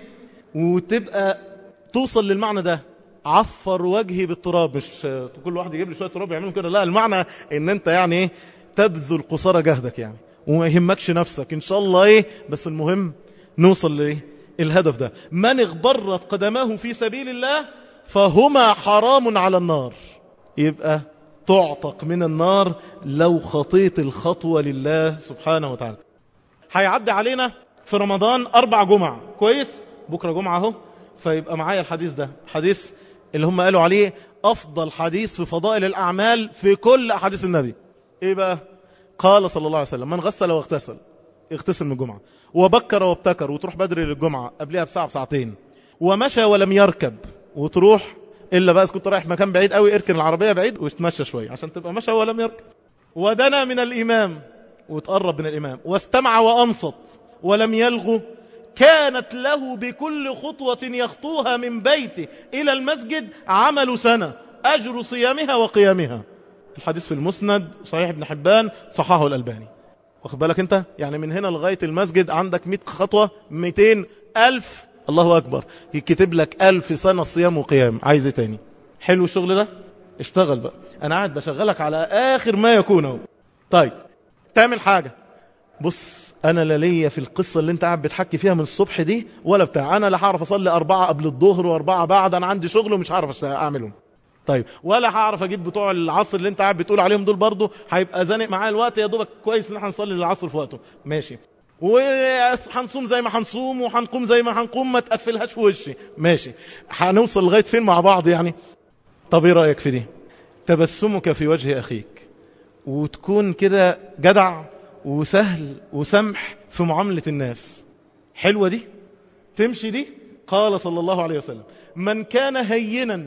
وتبقى توصل للمعنى ده عفر وجهي بالتراب مش كل واحد يجيب لي شوية تراب يعملوا كده لا المعنى ان انت يعني ايه تبذل قصارى جهدك يعني وما يهمكش نفسك ان شاء الله ايه بس المهم نوصل لايه الهدف ده من اغبرت قدماه في سبيل الله فهما حرام على النار يبقى تعتق من النار لو خطيت الخطوة لله سبحانه وتعالى هيعدي علينا في رمضان أربع جمع كويس بكرة جمعة اهو فيبقى معايا الحديث ده حديث اللي هم قالوا عليه أفضل حديث في فضائل الأعمال في كل أحاديث النبي إيه بقى قال صلى الله عليه وسلم من غسل واغتسل اغتسل من الجمعة وبكر وابتكر وتروح بدري للجمعة قبلها بساعة بساعتين ومشى ولم يركب وتروح إلا بقى كنت رايح مكان بعيد قوي اركن العربية بعيد وتمشى شوية عشان تبقى مشى ولم يركن ودنا من الإمام وتقرب من الإمام واستمع وأنصت ولم يلغو كانت له بكل خطوة يخطوها من بيته إلى المسجد عمل سنة أجر صيامها وقيامها الحديث في المسند صحيح ابن حبان صححه الألباني واخد بالك انت يعني من هنا لغاية المسجد عندك 100 خطوة 200 ألف الله أكبر يكتب لك ألف سنة صيام وقيام عايز ايه تاني حلو الشغل ده اشتغل بقى أنا قاعد بشغلك على آخر ما يكون اهو طيب تعمل حاجة بص أنا لا ليا في القصة اللي أنت قاعد بتحكي فيها من الصبح دي ولا بتاع أنا لا هعرف أصلي أربعة قبل الظهر وأربعة بعد أنا عندي شغل ومش هعرف أعملهم طيب ولا هعرف أجيب بتوع العصر اللي أنت قاعد بتقول عليهم دول برضه هيبقى زانق معايا الوقت يا دوبك كويس إن احنا نصلي العصر في وقته ماشي وهنصوم زي ما هنصوم وهنقوم زي ما هنقوم ما تقفلهاش في وشي ماشي هنوصل لغاية فين مع بعض يعني طب ايه رأيك في دي تبسمك في وجه أخيك وتكون كده جدع وسهل وسمح في معاملة الناس حلوة دي تمشي دي قال صلى الله عليه وسلم من كان هينا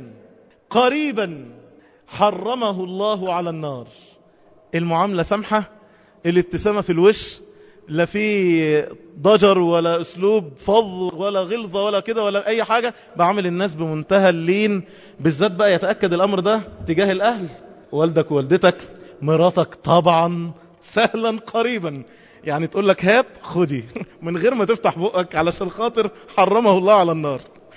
قريبا حرمه الله على النار المعاملة سمحة الابتسامة في الوش لا في ضجر ولا اسلوب فظ ولا غلظه ولا كده ولا اي حاجه بعمل الناس بمنتهى اللين بالذات بقى يتاكد الامر ده تجاه الاهل والدك ووالدتك مراتك طبعا سهلا قريبا يعني تقول لك هات خدي من غير ما تفتح بقك علشان خاطر حرمه الله على النار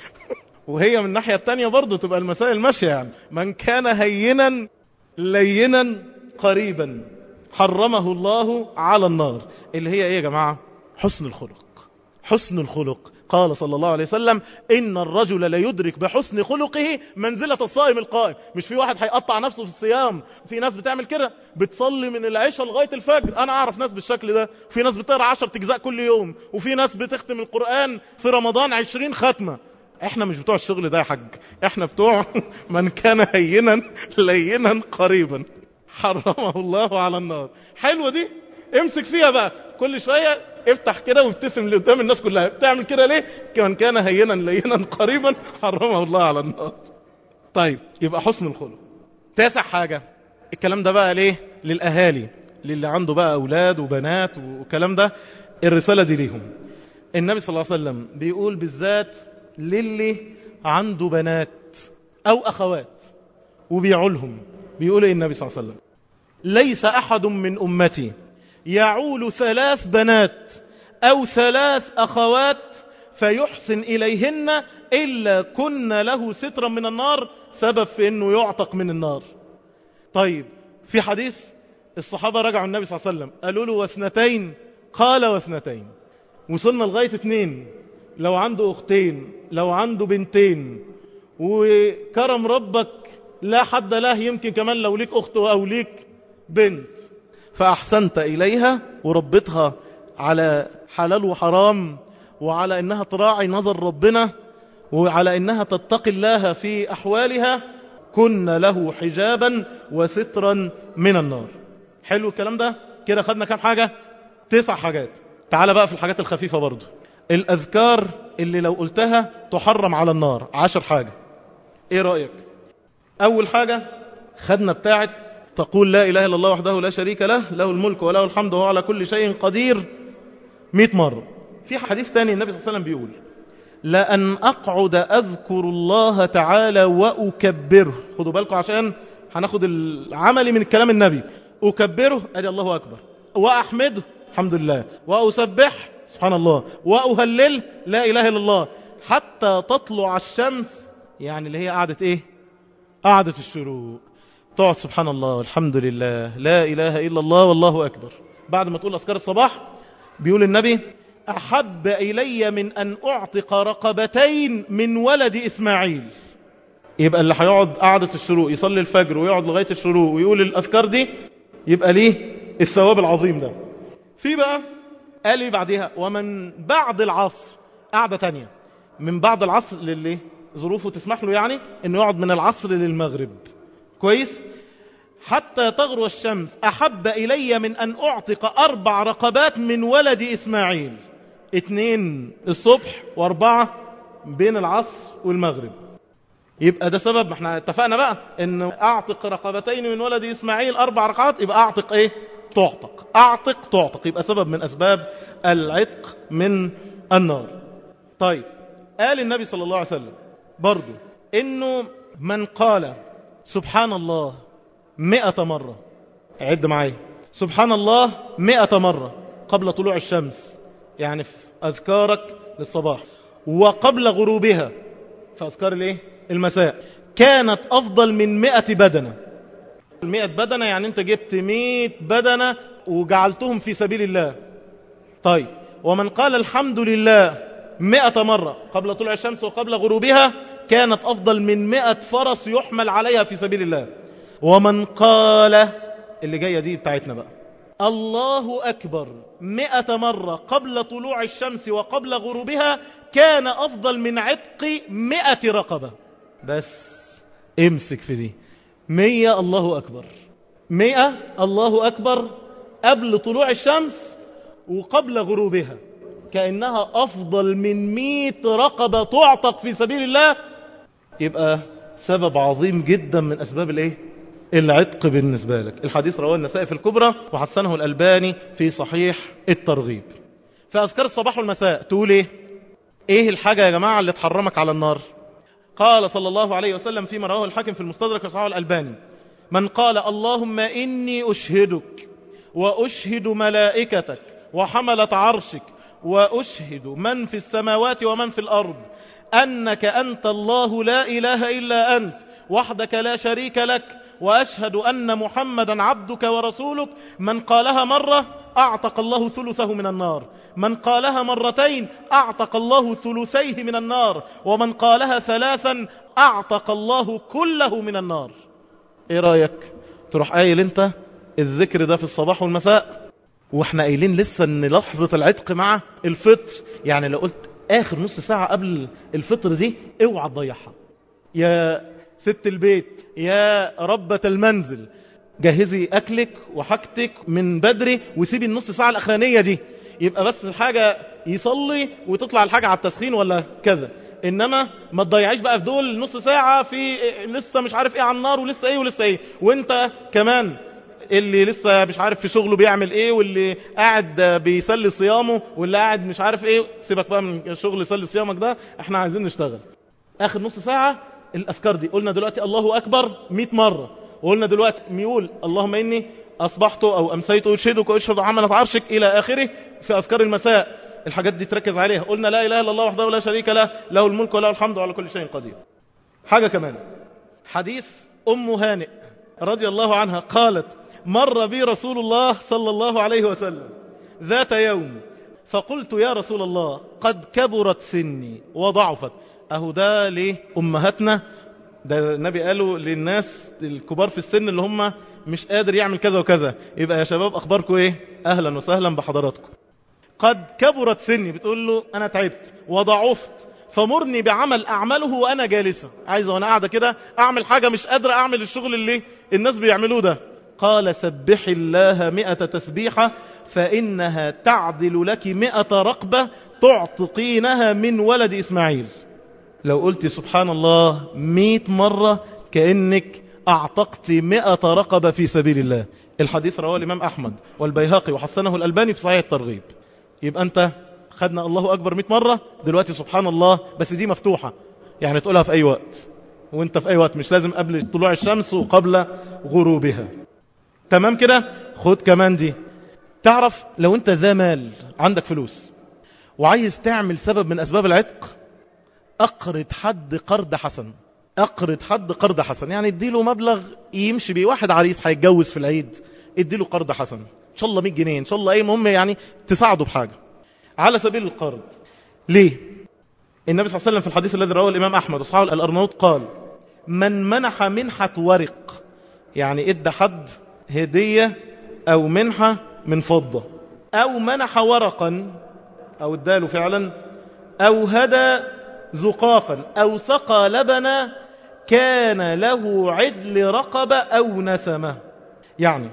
وهي من الناحية التانية برضو تبقى المسائل ماشية يعني من كان هينا لينا قريبا حرمه الله على النار اللي هي ايه يا جماعة حسن الخلق حسن الخلق قال صلى الله عليه وسلم إن الرجل لا يدرك بحسن خلقه منزلة الصائم القائم مش في واحد هيقطع نفسه في الصيام في ناس بتعمل كده بتصلي من العشاء لغاية الفجر أنا أعرف ناس بالشكل ده في ناس بتقرأ عشر تجزاء كل يوم وفي ناس بتختم القرآن في رمضان عشرين ختمة احنا مش بتوع الشغل ده يا حاج احنا بتوع من كان هينا لينا قريبا حرمه الله على النار حلوة دي امسك فيها بقى كل شوية افتح كده وابتسم لقدام الناس كلها بتعمل كده ليه كان كان هينا لينا قريبا حرمه الله على النار طيب يبقى حسن الخلق تاسع حاجة الكلام ده بقى ليه للأهالي للي عنده بقى أولاد وبنات والكلام ده الرسالة دي ليهم النبي صلى الله عليه وسلم بيقول بالذات للي عنده بنات أو أخوات وبيعولهم بيقول إيه النبي صلى الله عليه وسلم ليس أحد من أمتي يعول ثلاث بنات أو ثلاث أخوات فيحسن إليهن إلا كن له سترا من النار سبب في أنه يعتق من النار طيب في حديث الصحابة رجعوا النبي صلى الله عليه وسلم قالوا له واثنتين قال واثنتين وصلنا لغاية اتنين لو عنده أختين لو عنده بنتين وكرم ربك لا حد له يمكن كمان لو ليك أخت أو ليك بنت فأحسنت إليها وربتها على حلال وحرام وعلى أنها تراعي نظر ربنا وعلى أنها تتقي الله في أحوالها كن له حجابا وسترا من النار حلو الكلام ده كده خدنا كام حاجة تسع حاجات تعال بقى في الحاجات الخفيفة برضو الأذكار اللي لو قلتها تحرم على النار عشر حاجة ايه رأيك أول حاجة خدنا بتاعت تقول لا إله إلا الله وحده لا شريك له له الملك وله الحمد وهو على كل شيء قدير مئة مرة في حديث ثاني النبي صلى الله عليه وسلم بيقول لأن أقعد أذكر الله تعالى وأكبره خدوا بالكم عشان هناخد العملي من الكلام النبي أكبره أدي الله أكبر وأحمده الحمد لله وأسبح سبحان الله وأهلل لا إله إلا الله حتى تطلع الشمس يعني اللي هي قعدة إيه قعدة الشروق تقعد سبحان الله والحمد لله لا إله إلا الله والله أكبر بعد ما تقول أذكار الصباح بيقول النبي أحب إلي من أن أعتق رقبتين من ولد إسماعيل يبقى اللي هيقعد قعدة الشروق يصلي الفجر ويقعد لغاية الشروق ويقول الأذكار دي يبقى ليه الثواب العظيم ده في بقى قال لي بعدها ومن بعد العصر قعدة تانية من بعد العصر للي ظروفه تسمح له يعني انه يقعد من العصر للمغرب كويس حتى تغرو الشمس أحب إلي من أن أعتق أربع رقبات من ولد إسماعيل اتنين الصبح واربعة بين العصر والمغرب يبقى ده سبب ما احنا اتفقنا بقى ان اعتق رقبتين من ولد اسماعيل اربع ركعات يبقى اعتق ايه تعتق اعتق تعتق يبقى سبب من اسباب العتق من النار طيب قال النبي صلى الله عليه وسلم برضو انه من قال سبحان الله مئة مرة عد معايا سبحان الله مئة مرة قبل طلوع الشمس يعني في أذكارك للصباح وقبل غروبها في أذكار الايه المساء كانت أفضل من مئة بدنة المئة بدنة يعني أنت جبت مئة بدنة وجعلتهم في سبيل الله طيب ومن قال الحمد لله مئة مرة قبل طلوع الشمس وقبل غروبها كانت أفضل من مئة فرس يحمل عليها في سبيل الله ومن قال اللي جاية دي بتاعتنا بقى الله أكبر مئة مرة قبل طلوع الشمس وقبل غروبها كان أفضل من عتق مئة رقبة بس امسك في دي مية الله أكبر مئة الله أكبر قبل طلوع الشمس وقبل غروبها كأنها أفضل من مئة رقبة تعتق في سبيل الله يبقى سبب عظيم جدا من أسباب الإيه؟ العتق بالنسبة لك الحديث رواه النسائي في الكبرى وحسنه الألباني في صحيح الترغيب في أذكار الصباح والمساء تقول إيه إيه الحاجة يا جماعة اللي تحرمك على النار قال صلى الله عليه وسلم فيما رواه الحاكم في المستدرك وصححه الألباني من قال اللهم إني أشهدك وأشهد ملائكتك وحملة عرشك وأشهد من في السماوات ومن في الأرض أنك أنت الله لا إله إلا أنت وحدك لا شريك لك وأشهد أن محمدا عبدك ورسولك من قالها مرة أعتق الله ثلثه من النار من قالها مرتين أعتق الله ثلثيه من النار ومن قالها ثلاثا أعتق الله كله من النار إيه رأيك تروح قايل أنت الذكر ده في الصباح والمساء واحنا قايلين لسه ان لحظة العتق مع الفطر يعني لو قلت اخر نص ساعة قبل الفطر دي اوعى تضيعها يا ست البيت يا ربة المنزل جهزي اكلك وحاجتك من بدري وسيبي النص ساعة الاخرانية دي يبقى بس حاجة يصلي وتطلع الحاجة على التسخين ولا كذا انما ما تضيعيش بقى في دول نص ساعة في لسه مش عارف ايه على النار ولسه ايه ولسه ايه وانت كمان اللي لسه مش عارف في شغله بيعمل ايه واللي قاعد بيسلي صيامه واللي قاعد مش عارف ايه سيبك بقى من شغل يسلي صيامك ده احنا عايزين نشتغل اخر نص ساعة الاذكار دي قلنا دلوقتي الله اكبر 100 مرة وقلنا دلوقتي ميقول اللهم اني اصبحت او امسيت اشهدك واشهد عملة عرشك الى اخره في اذكار المساء الحاجات دي تركز عليها قلنا لا اله الا الله وحده لا شريك له له الملك وله الحمد وعلى كل شيء قدير حاجة كمان حديث ام هانئ رضي الله عنها قالت مر بي رسول الله صلى الله عليه وسلم ذات يوم فقلت يا رسول الله قد كبرت سني وضعفت أهو ده ليه أمهاتنا ده النبي قالوا للناس الكبار في السن اللي هم مش قادر يعمل كذا وكذا يبقى يا شباب أخباركم إيه أهلا وسهلا بحضراتكم قد كبرت سني بتقول له أنا تعبت وضعفت فمرني بعمل أعمله وأنا جالسة عايزة وأنا قاعدة كده أعمل حاجة مش قادرة أعمل الشغل اللي الناس بيعملوه ده قال سبح الله مئة تسبيحة فإنها تعدل لك مئة رقبة تعتقينها من ولد إسماعيل لو قلت سبحان الله مئة مرة كأنك أعتقت مئة رقبة في سبيل الله الحديث رواه الإمام أحمد والبيهقي وحسنه الألباني في صحيح الترغيب يبقى أنت خدنا الله أكبر مئة مرة دلوقتي سبحان الله بس دي مفتوحة يعني تقولها في أي وقت وانت في أي وقت مش لازم قبل طلوع الشمس وقبل غروبها تمام كده خد كمان دي تعرف لو انت ذا مال عندك فلوس وعايز تعمل سبب من أسباب العتق أقرض حد قرض حسن أقرض حد قرض حسن يعني اديله مبلغ يمشي بيه واحد عريس هيتجوز في العيد اديله قرض حسن إن شاء الله 100 جنيه إن شاء الله أي مهم يعني تساعده بحاجة على سبيل القرض ليه النبي صلى الله عليه وسلم في الحديث الذي رواه الإمام أحمد وصحابه الأرنوط قال من منح منحة ورق يعني ادى حد هدية أو منحة من فضة أو منح ورقا أو اداله فعلا أو هدى زقاقا أو سقى لبنا كان له عدل رقبة أو نسمة يعني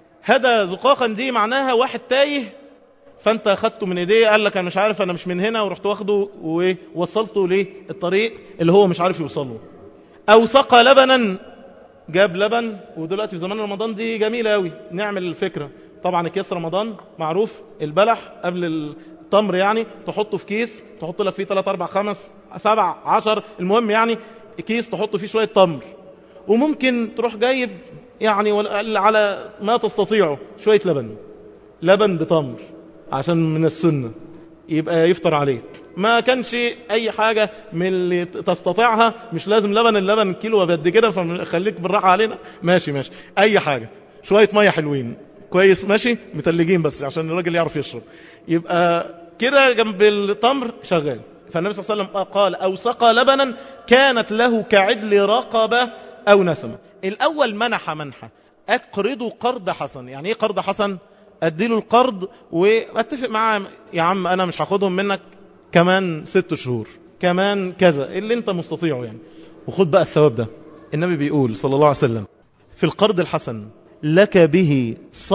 هدى زقاقا دي معناها واحد تايه فانت اخدته من ايديه قال لك انا مش عارف انا مش من هنا ورحت واخده ووصلته للطريق اللي هو مش عارف يوصله أو سقى لبنا جاب لبن ودلوقتي في زمان رمضان دي جميلة أوي نعمل الفكرة طبعا كيس رمضان معروف البلح قبل التمر يعني تحطه في كيس تحط لك فيه 3 4 5 7 10 المهم يعني كيس تحط فيه شوية تمر وممكن تروح جايب يعني على ما تستطيعه شوية لبن لبن بتمر عشان من السنة يبقى يفطر عليه ما كانش اي حاجة من اللي تستطيعها مش لازم لبن اللبن كيلو وبد كده فخليك بالراحة علينا ماشي ماشي اي حاجة شوية مية حلوين كويس ماشي متلجين بس عشان الراجل يعرف يشرب يبقى كده جنب التمر شغال فالنبي صلى الله عليه وسلم قال أو سقى لبنا كانت له كعدل رقبة أو نسمة الأول منح منحة أقرض قرض حسن يعني إيه قرض حسن أديله القرض وأتفق معاه يا عم أنا مش هاخدهم منك كمان ست شهور كمان كذا اللي انت مستطيعه يعني وخد بقى الثواب ده النبي بيقول صلى الله عليه وسلم في القرض الحسن لك به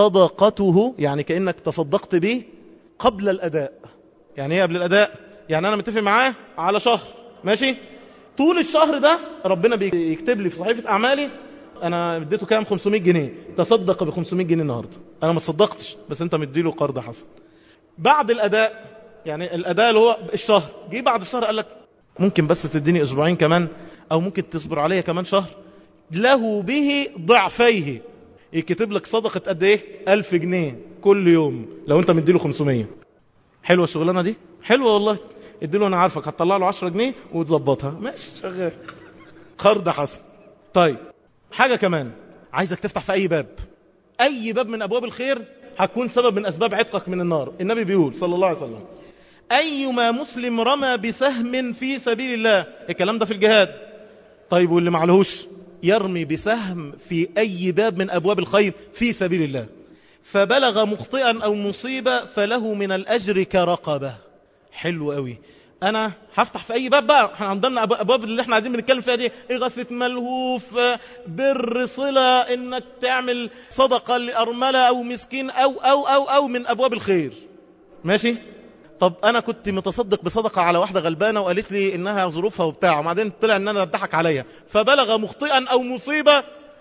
صدقته يعني كأنك تصدقت به قبل الأداء يعني ايه قبل الأداء يعني أنا متفق معاه على شهر ماشي طول الشهر ده ربنا بيكتب لي في صحيفة أعمالي أنا اديته كام 500 جنيه تصدق ب 500 جنيه النهاردة أنا ما تصدقتش بس أنت مديله قرض حسن بعد الأداء يعني الأداء اللي هو الشهر جه بعد الشهر قال لك ممكن بس تديني أسبوعين كمان أو ممكن تصبر عليا كمان شهر له به ضعفيه يكتب لك صدقة قد ايه ألف جنيه كل يوم لو انت مديله 500 حلوة الشغلانة دي حلوة والله اديله انا عارفك هتطلع له 10 جنيه وتظبطها ماشي شغال قرض حسن طيب حاجة كمان عايزك تفتح في اي باب اي باب من ابواب الخير هتكون سبب من اسباب عتقك من النار النبي بيقول صلى الله عليه وسلم ايما مسلم رمى بسهم في سبيل الله الكلام ده في الجهاد طيب واللي معلهوش يرمي بسهم في أي باب من أبواب الخير في سبيل الله فبلغ مخطئا أو مصيبة فله من الأجر كرقبة حلو قوي أنا هفتح في أي باب بقى احنا عندنا أبواب اللي احنا قاعدين بنتكلم فيها دي إغاثة ملهوف بر صلة إنك تعمل صدقة لأرملة أو مسكين أو أو أو أو من أبواب الخير ماشي طب أنا كنت متصدق بصدقة على واحدة غلبانة وقالت لي إنها ظروفها وبتاع وبعدين طلع إن أنا أضحك عليها فبلغ مخطئا أو مصيبة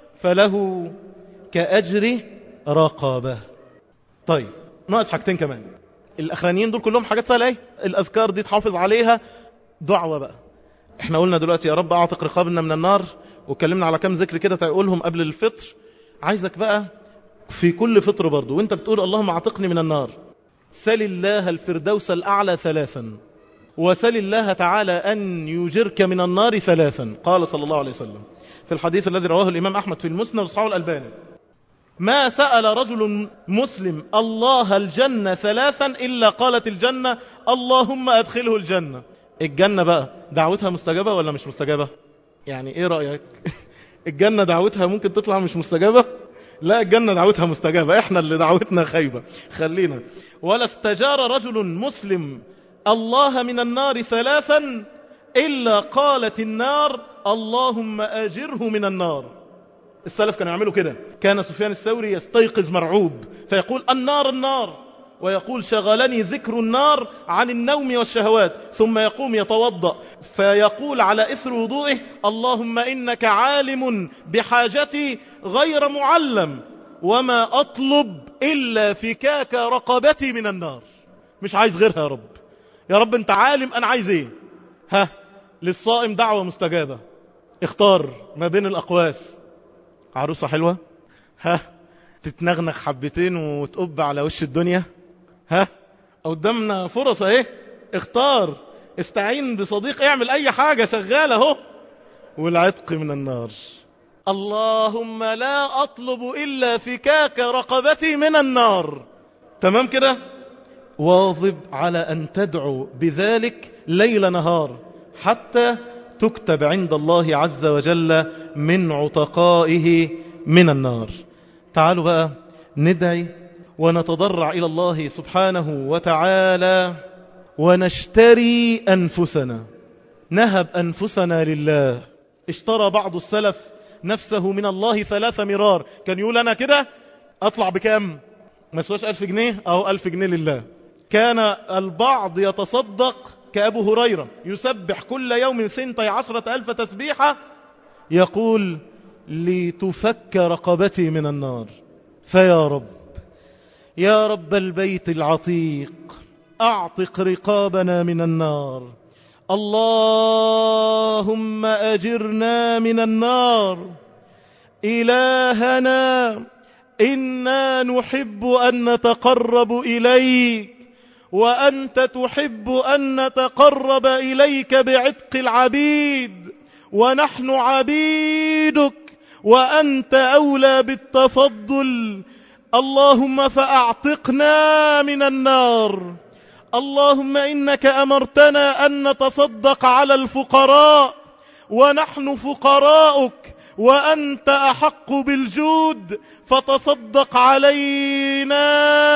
فله كأجر رقابة طيب ناقص حاجتين كمان الأخرانيين دول كلهم حاجات سهلة ايه الأذكار دي تحافظ عليها دعوة بقى احنا قلنا دلوقتي يا رب أعتق رقابنا من النار واتكلمنا على كم ذكر كده تقولهم قبل الفطر عايزك بقى في كل فطر برضو وانت بتقول اللهم اعتقني من النار سل الله الفردوس الأعلى ثلاثا وسل الله تعالى أن يجرك من النار ثلاثا قال صلى الله عليه وسلم في الحديث الذي رواه الإمام أحمد في المسنى وصحابه الألباني ما سأل رجل مسلم الله الجنة ثلاثا إلا قالت الجنة اللهم أدخله الجنة الجنة بقى دعوتها مستجابة ولا مش مستجابة يعني إيه رأيك الجنة دعوتها ممكن تطلع مش مستجابة لا الجنة دعوتها مستجابة احنا اللي دعوتنا خايبة خلينا ولا استجار رجل مسلم الله من النار ثلاثا إلا قالت النار اللهم أجره من النار السلف كانوا يعملوا كده كان سفيان الثوري يستيقظ مرعوب فيقول النار النار ويقول شغلني ذكر النار عن النوم والشهوات ثم يقوم يتوضأ فيقول على إثر وضوئه اللهم إنك عالم بحاجتي غير معلم وما أطلب إلا فكاك رقبتي من النار مش عايز غيرها يا رب يا رب أنت عالم أنا عايز إيه ها للصائم دعوة مستجابة اختار ما بين الأقواس عروسة حلوة ها تتنغنغ حبتين وتقب على وش الدنيا ها قدامنا فرص اهي اختار استعين بصديق اعمل اي حاجة شغالة اهو والعتق من النار اللهم لا أطلب إلا فكاك رقبتي من النار تمام كده واظب على أن تدعو بذلك ليل نهار حتى تكتب عند الله عز وجل من عتقائه من النار تعالوا بقى ندعي ونتضرع إلى الله سبحانه وتعالى ونشتري أنفسنا نهب أنفسنا لله اشترى بعض السلف نفسه من الله ثلاث مرار كان يقول أنا كده أطلع بكام ما سواش ألف جنيه أو ألف جنيه لله كان البعض يتصدق كأبو هريرة يسبح كل يوم ثنتي عشرة ألف تسبيحة يقول لتفك رقبتي من النار فيا رب يا رب البيت العتيق أعتق رقابنا من النار اللهم أجرنا من النار إلهنا إنا نحب أن نتقرب إليك وأنت تحب أن نتقرب إليك بعتق العبيد ونحن عبيدك وأنت أولى بالتفضل اللهم فأعتقنا من النار اللهم إنك أمرتنا أن نتصدق على الفقراء ونحن فقراؤك وأنت أحق بالجود فتصدق علينا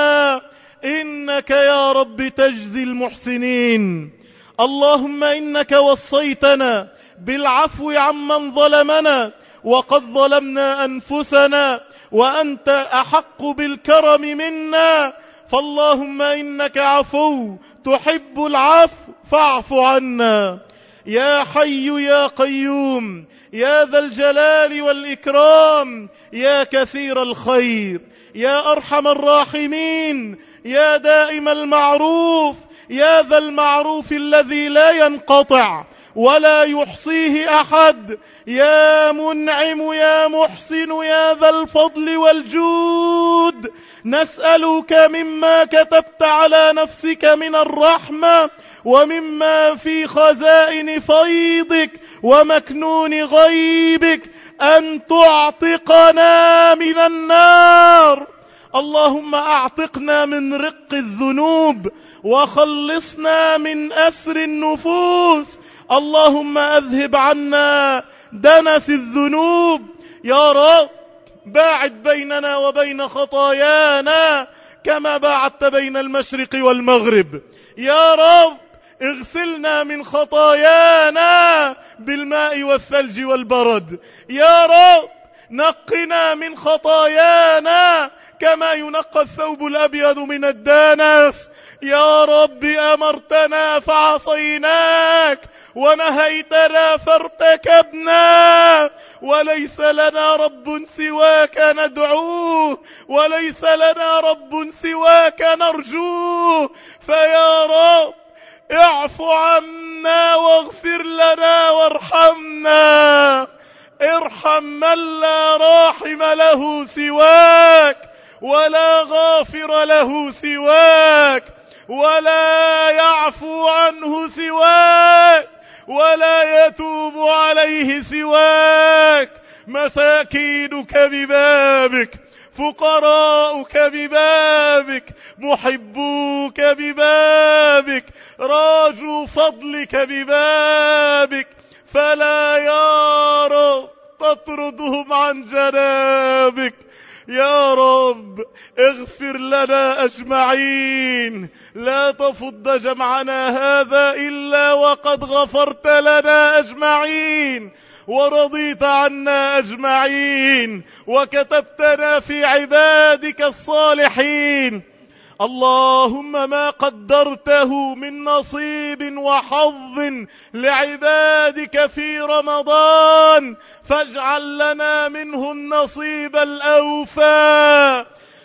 إنك يا رب تجزي المحسنين اللهم إنك وصيتنا بالعفو عمن ظلمنا وقد ظلمنا أنفسنا وأنت أحق بالكرم منا فاللهم إنك عفو تحب العفو فاعف عنا يا حي يا قيوم يا ذا الجلال والإكرام يا كثير الخير يا أرحم الراحمين يا دائم المعروف يا ذا المعروف الذي لا ينقطع ولا يحصيه أحد يا منعم يا محسن يا ذا الفضل والجود نسألك مما كتبت على نفسك من الرحمة ومما في خزائن فيضك ومكنون غيبك أن تعتقنا من النار اللهم أعتقنا من رق الذنوب وخلصنا من أسر النفوس اللهم أذهب عنا دنس الذنوب يا رب باعد بيننا وبين خطايانا كما باعدت بين المشرق والمغرب يا رب اغسلنا من خطايانا بالماء والثلج والبرد يا رب نقنا من خطايانا كما ينقى الثوب الأبيض من الدانس يا رب أمرتنا فعصيناك ونهيتنا فارتكبنا وليس لنا رب سواك ندعوه وليس لنا رب سواك نرجوه فيا رب اعف عنا واغفر لنا وارحمنا ارحم من لا راحم له سواك ولا غافر له سواك ولا يعفو عنه سواك ولا يتوب عليه سواك مساكينك ببابك فقراؤك ببابك محبوك ببابك راجوا فضلك ببابك فلا يا رب تطردهم عن جنابك يا رب اغفر لنا أجمعين لا تفض جمعنا هذا إلا وقد غفرت لنا أجمعين ورضيت عنا أجمعين وكتبتنا في عبادك الصالحين اللهم ما قدرته من نصيب وحظ لعبادك في رمضان فاجعل لنا منه النصيب الأوفى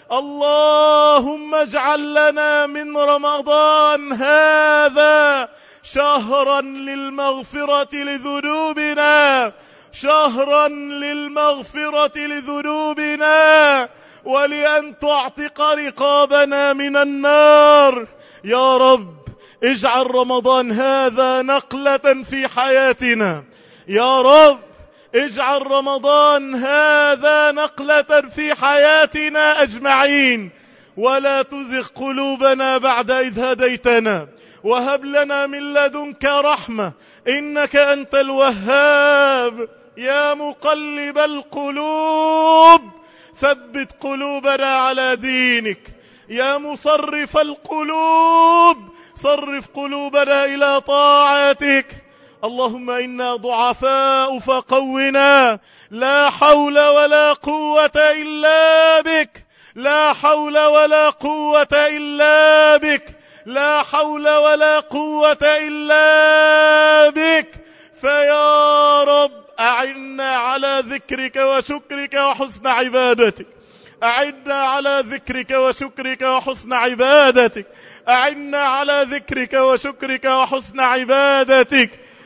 اللهم اجعل لنا من رمضان هذا شهرا للمغفرة لذنوبنا شهرا للمغفرة لذنوبنا ولأن تعتق رقابنا من النار يا رب اجعل رمضان هذا نقلة في حياتنا يا رب اجعل رمضان هذا نقلة في حياتنا أجمعين ولا تزغ قلوبنا بعد إذ هديتنا وهب لنا من لدنك رحمة إنك أنت الوهاب يا مقلب القلوب ثبت قلوبنا على دينك يا مصرف القلوب صرف قلوبنا إلى طاعتك اللهم إنا ضعفاء فقونا لا حول ولا قوة إلا بك لا حول ولا قوة إلا بك لا حول ولا قوة إلا بك فيا رب أعنا على ذكرك وشكرك وحسن عبادتك أعنا على ذكرك وشكرك وحسن عبادتك أعنا على ذكرك وشكرك وحسن عبادتك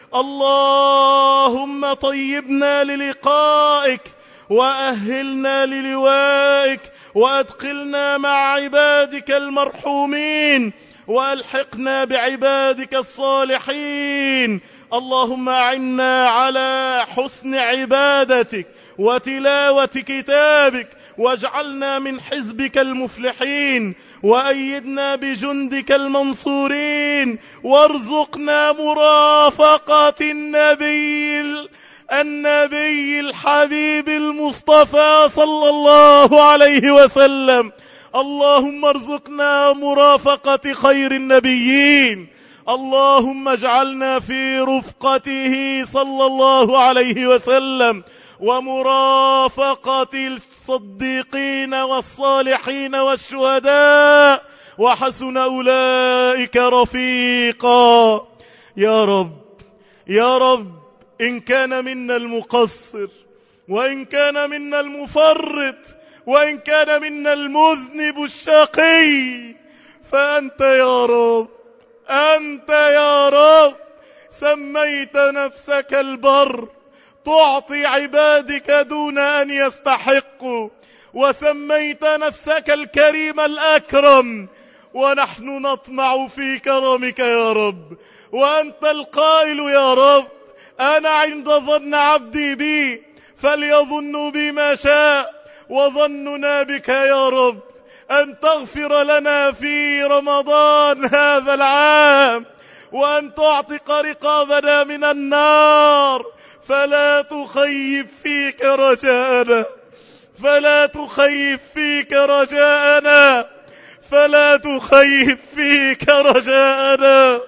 اللهم طيبنا للقائك وأهلنا للوائك وأدخلنا مع عبادك المرحومين وألحقنا بعبادك الصالحين اللهم أعنا على حسن عبادتك وتلاوة كتابك واجعلنا من حزبك المفلحين وأيدنا بجندك المنصورين وارزقنا مرافقة النبي النبي الحبيب المصطفى صلى الله عليه وسلم اللهم ارزقنا مرافقة خير النبيين اللهم اجعلنا في رفقته صلى الله عليه وسلم ومرافقة الصديقين والصالحين والشهداء وحسن أولئك رفيقا يا رب يا رب إن كان منا المقصر وإن كان منا المفرط وإن كان منا المذنب الشقي فأنت يا رب أنت يا رب سميت نفسك البر تعطي عبادك دون أن يستحقوا وسميت نفسك الكريم الأكرم ونحن نطمع في كرمك يا رب وأنت القائل يا رب أنا عند ظن عبدي بي فليظن بي ما شاء وظننا بك يا رب أن تغفر لنا في رمضان هذا العام وأن تعتق رقابنا من النار فلا تخيب فيك رجاءنا فلا تخيب فيك رجاءنا فلا تخيب فيك رجاءنا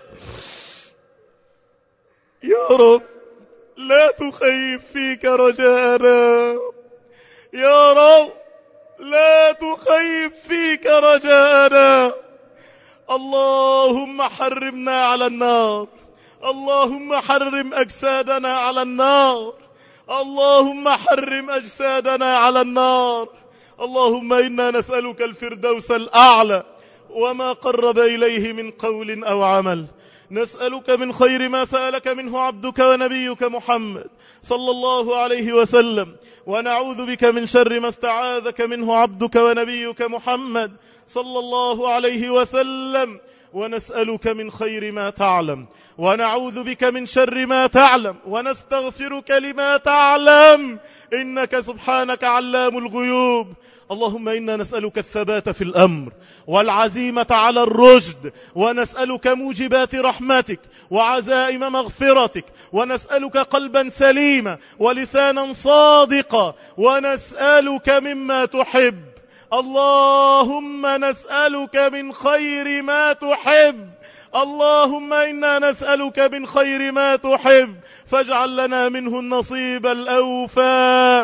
يا رب لا تخيب فيك رجاءنا يا رب لا تخيب فيك رجاءنا اللهم حرمنا على النار اللهم حرم أجسادنا على النار اللهم حرم أجسادنا على النار اللهم إنا نسألك الفردوس الأعلى وما قرب إليه من قول أو عمل نسألك من خير ما سألك منه عبدك ونبيك محمد صلى الله عليه وسلم ونعوذ بك من شر ما استعاذك منه عبدك ونبيك محمد صلى الله عليه وسلم ونسألك من خير ما تعلم ونعوذ بك من شر ما تعلم ونستغفرك لما تعلم إنك سبحانك علام الغيوب اللهم إنا نسألك الثبات في الأمر والعزيمة على الرشد ونسألك موجبات رحمتك وعزائم مغفرتك ونسألك قلبا سليما ولسانا صادقا ونسألك مما تحب اللهم نسألك من خير ما تحب اللهم إنا نسألك من خير ما تحب فاجعل لنا منه النصيب الأوفى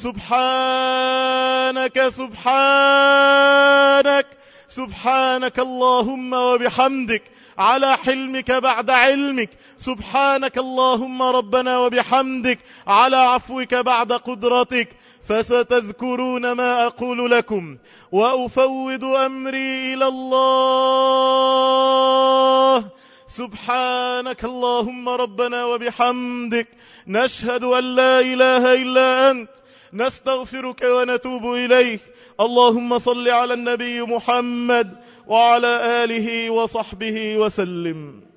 سبحانك سبحانك سبحانك اللهم وبحمدك على حلمك بعد علمك سبحانك اللهم ربنا وبحمدك على عفوك بعد قدرتك فستذكرون ما أقول لكم وأفوض أمري إلى الله سبحانك اللهم ربنا وبحمدك نشهد أن لا إله إلا أنت نستغفرك ونتوب إليك اللهم صل على النبي محمد وعلى آله وصحبه وسلم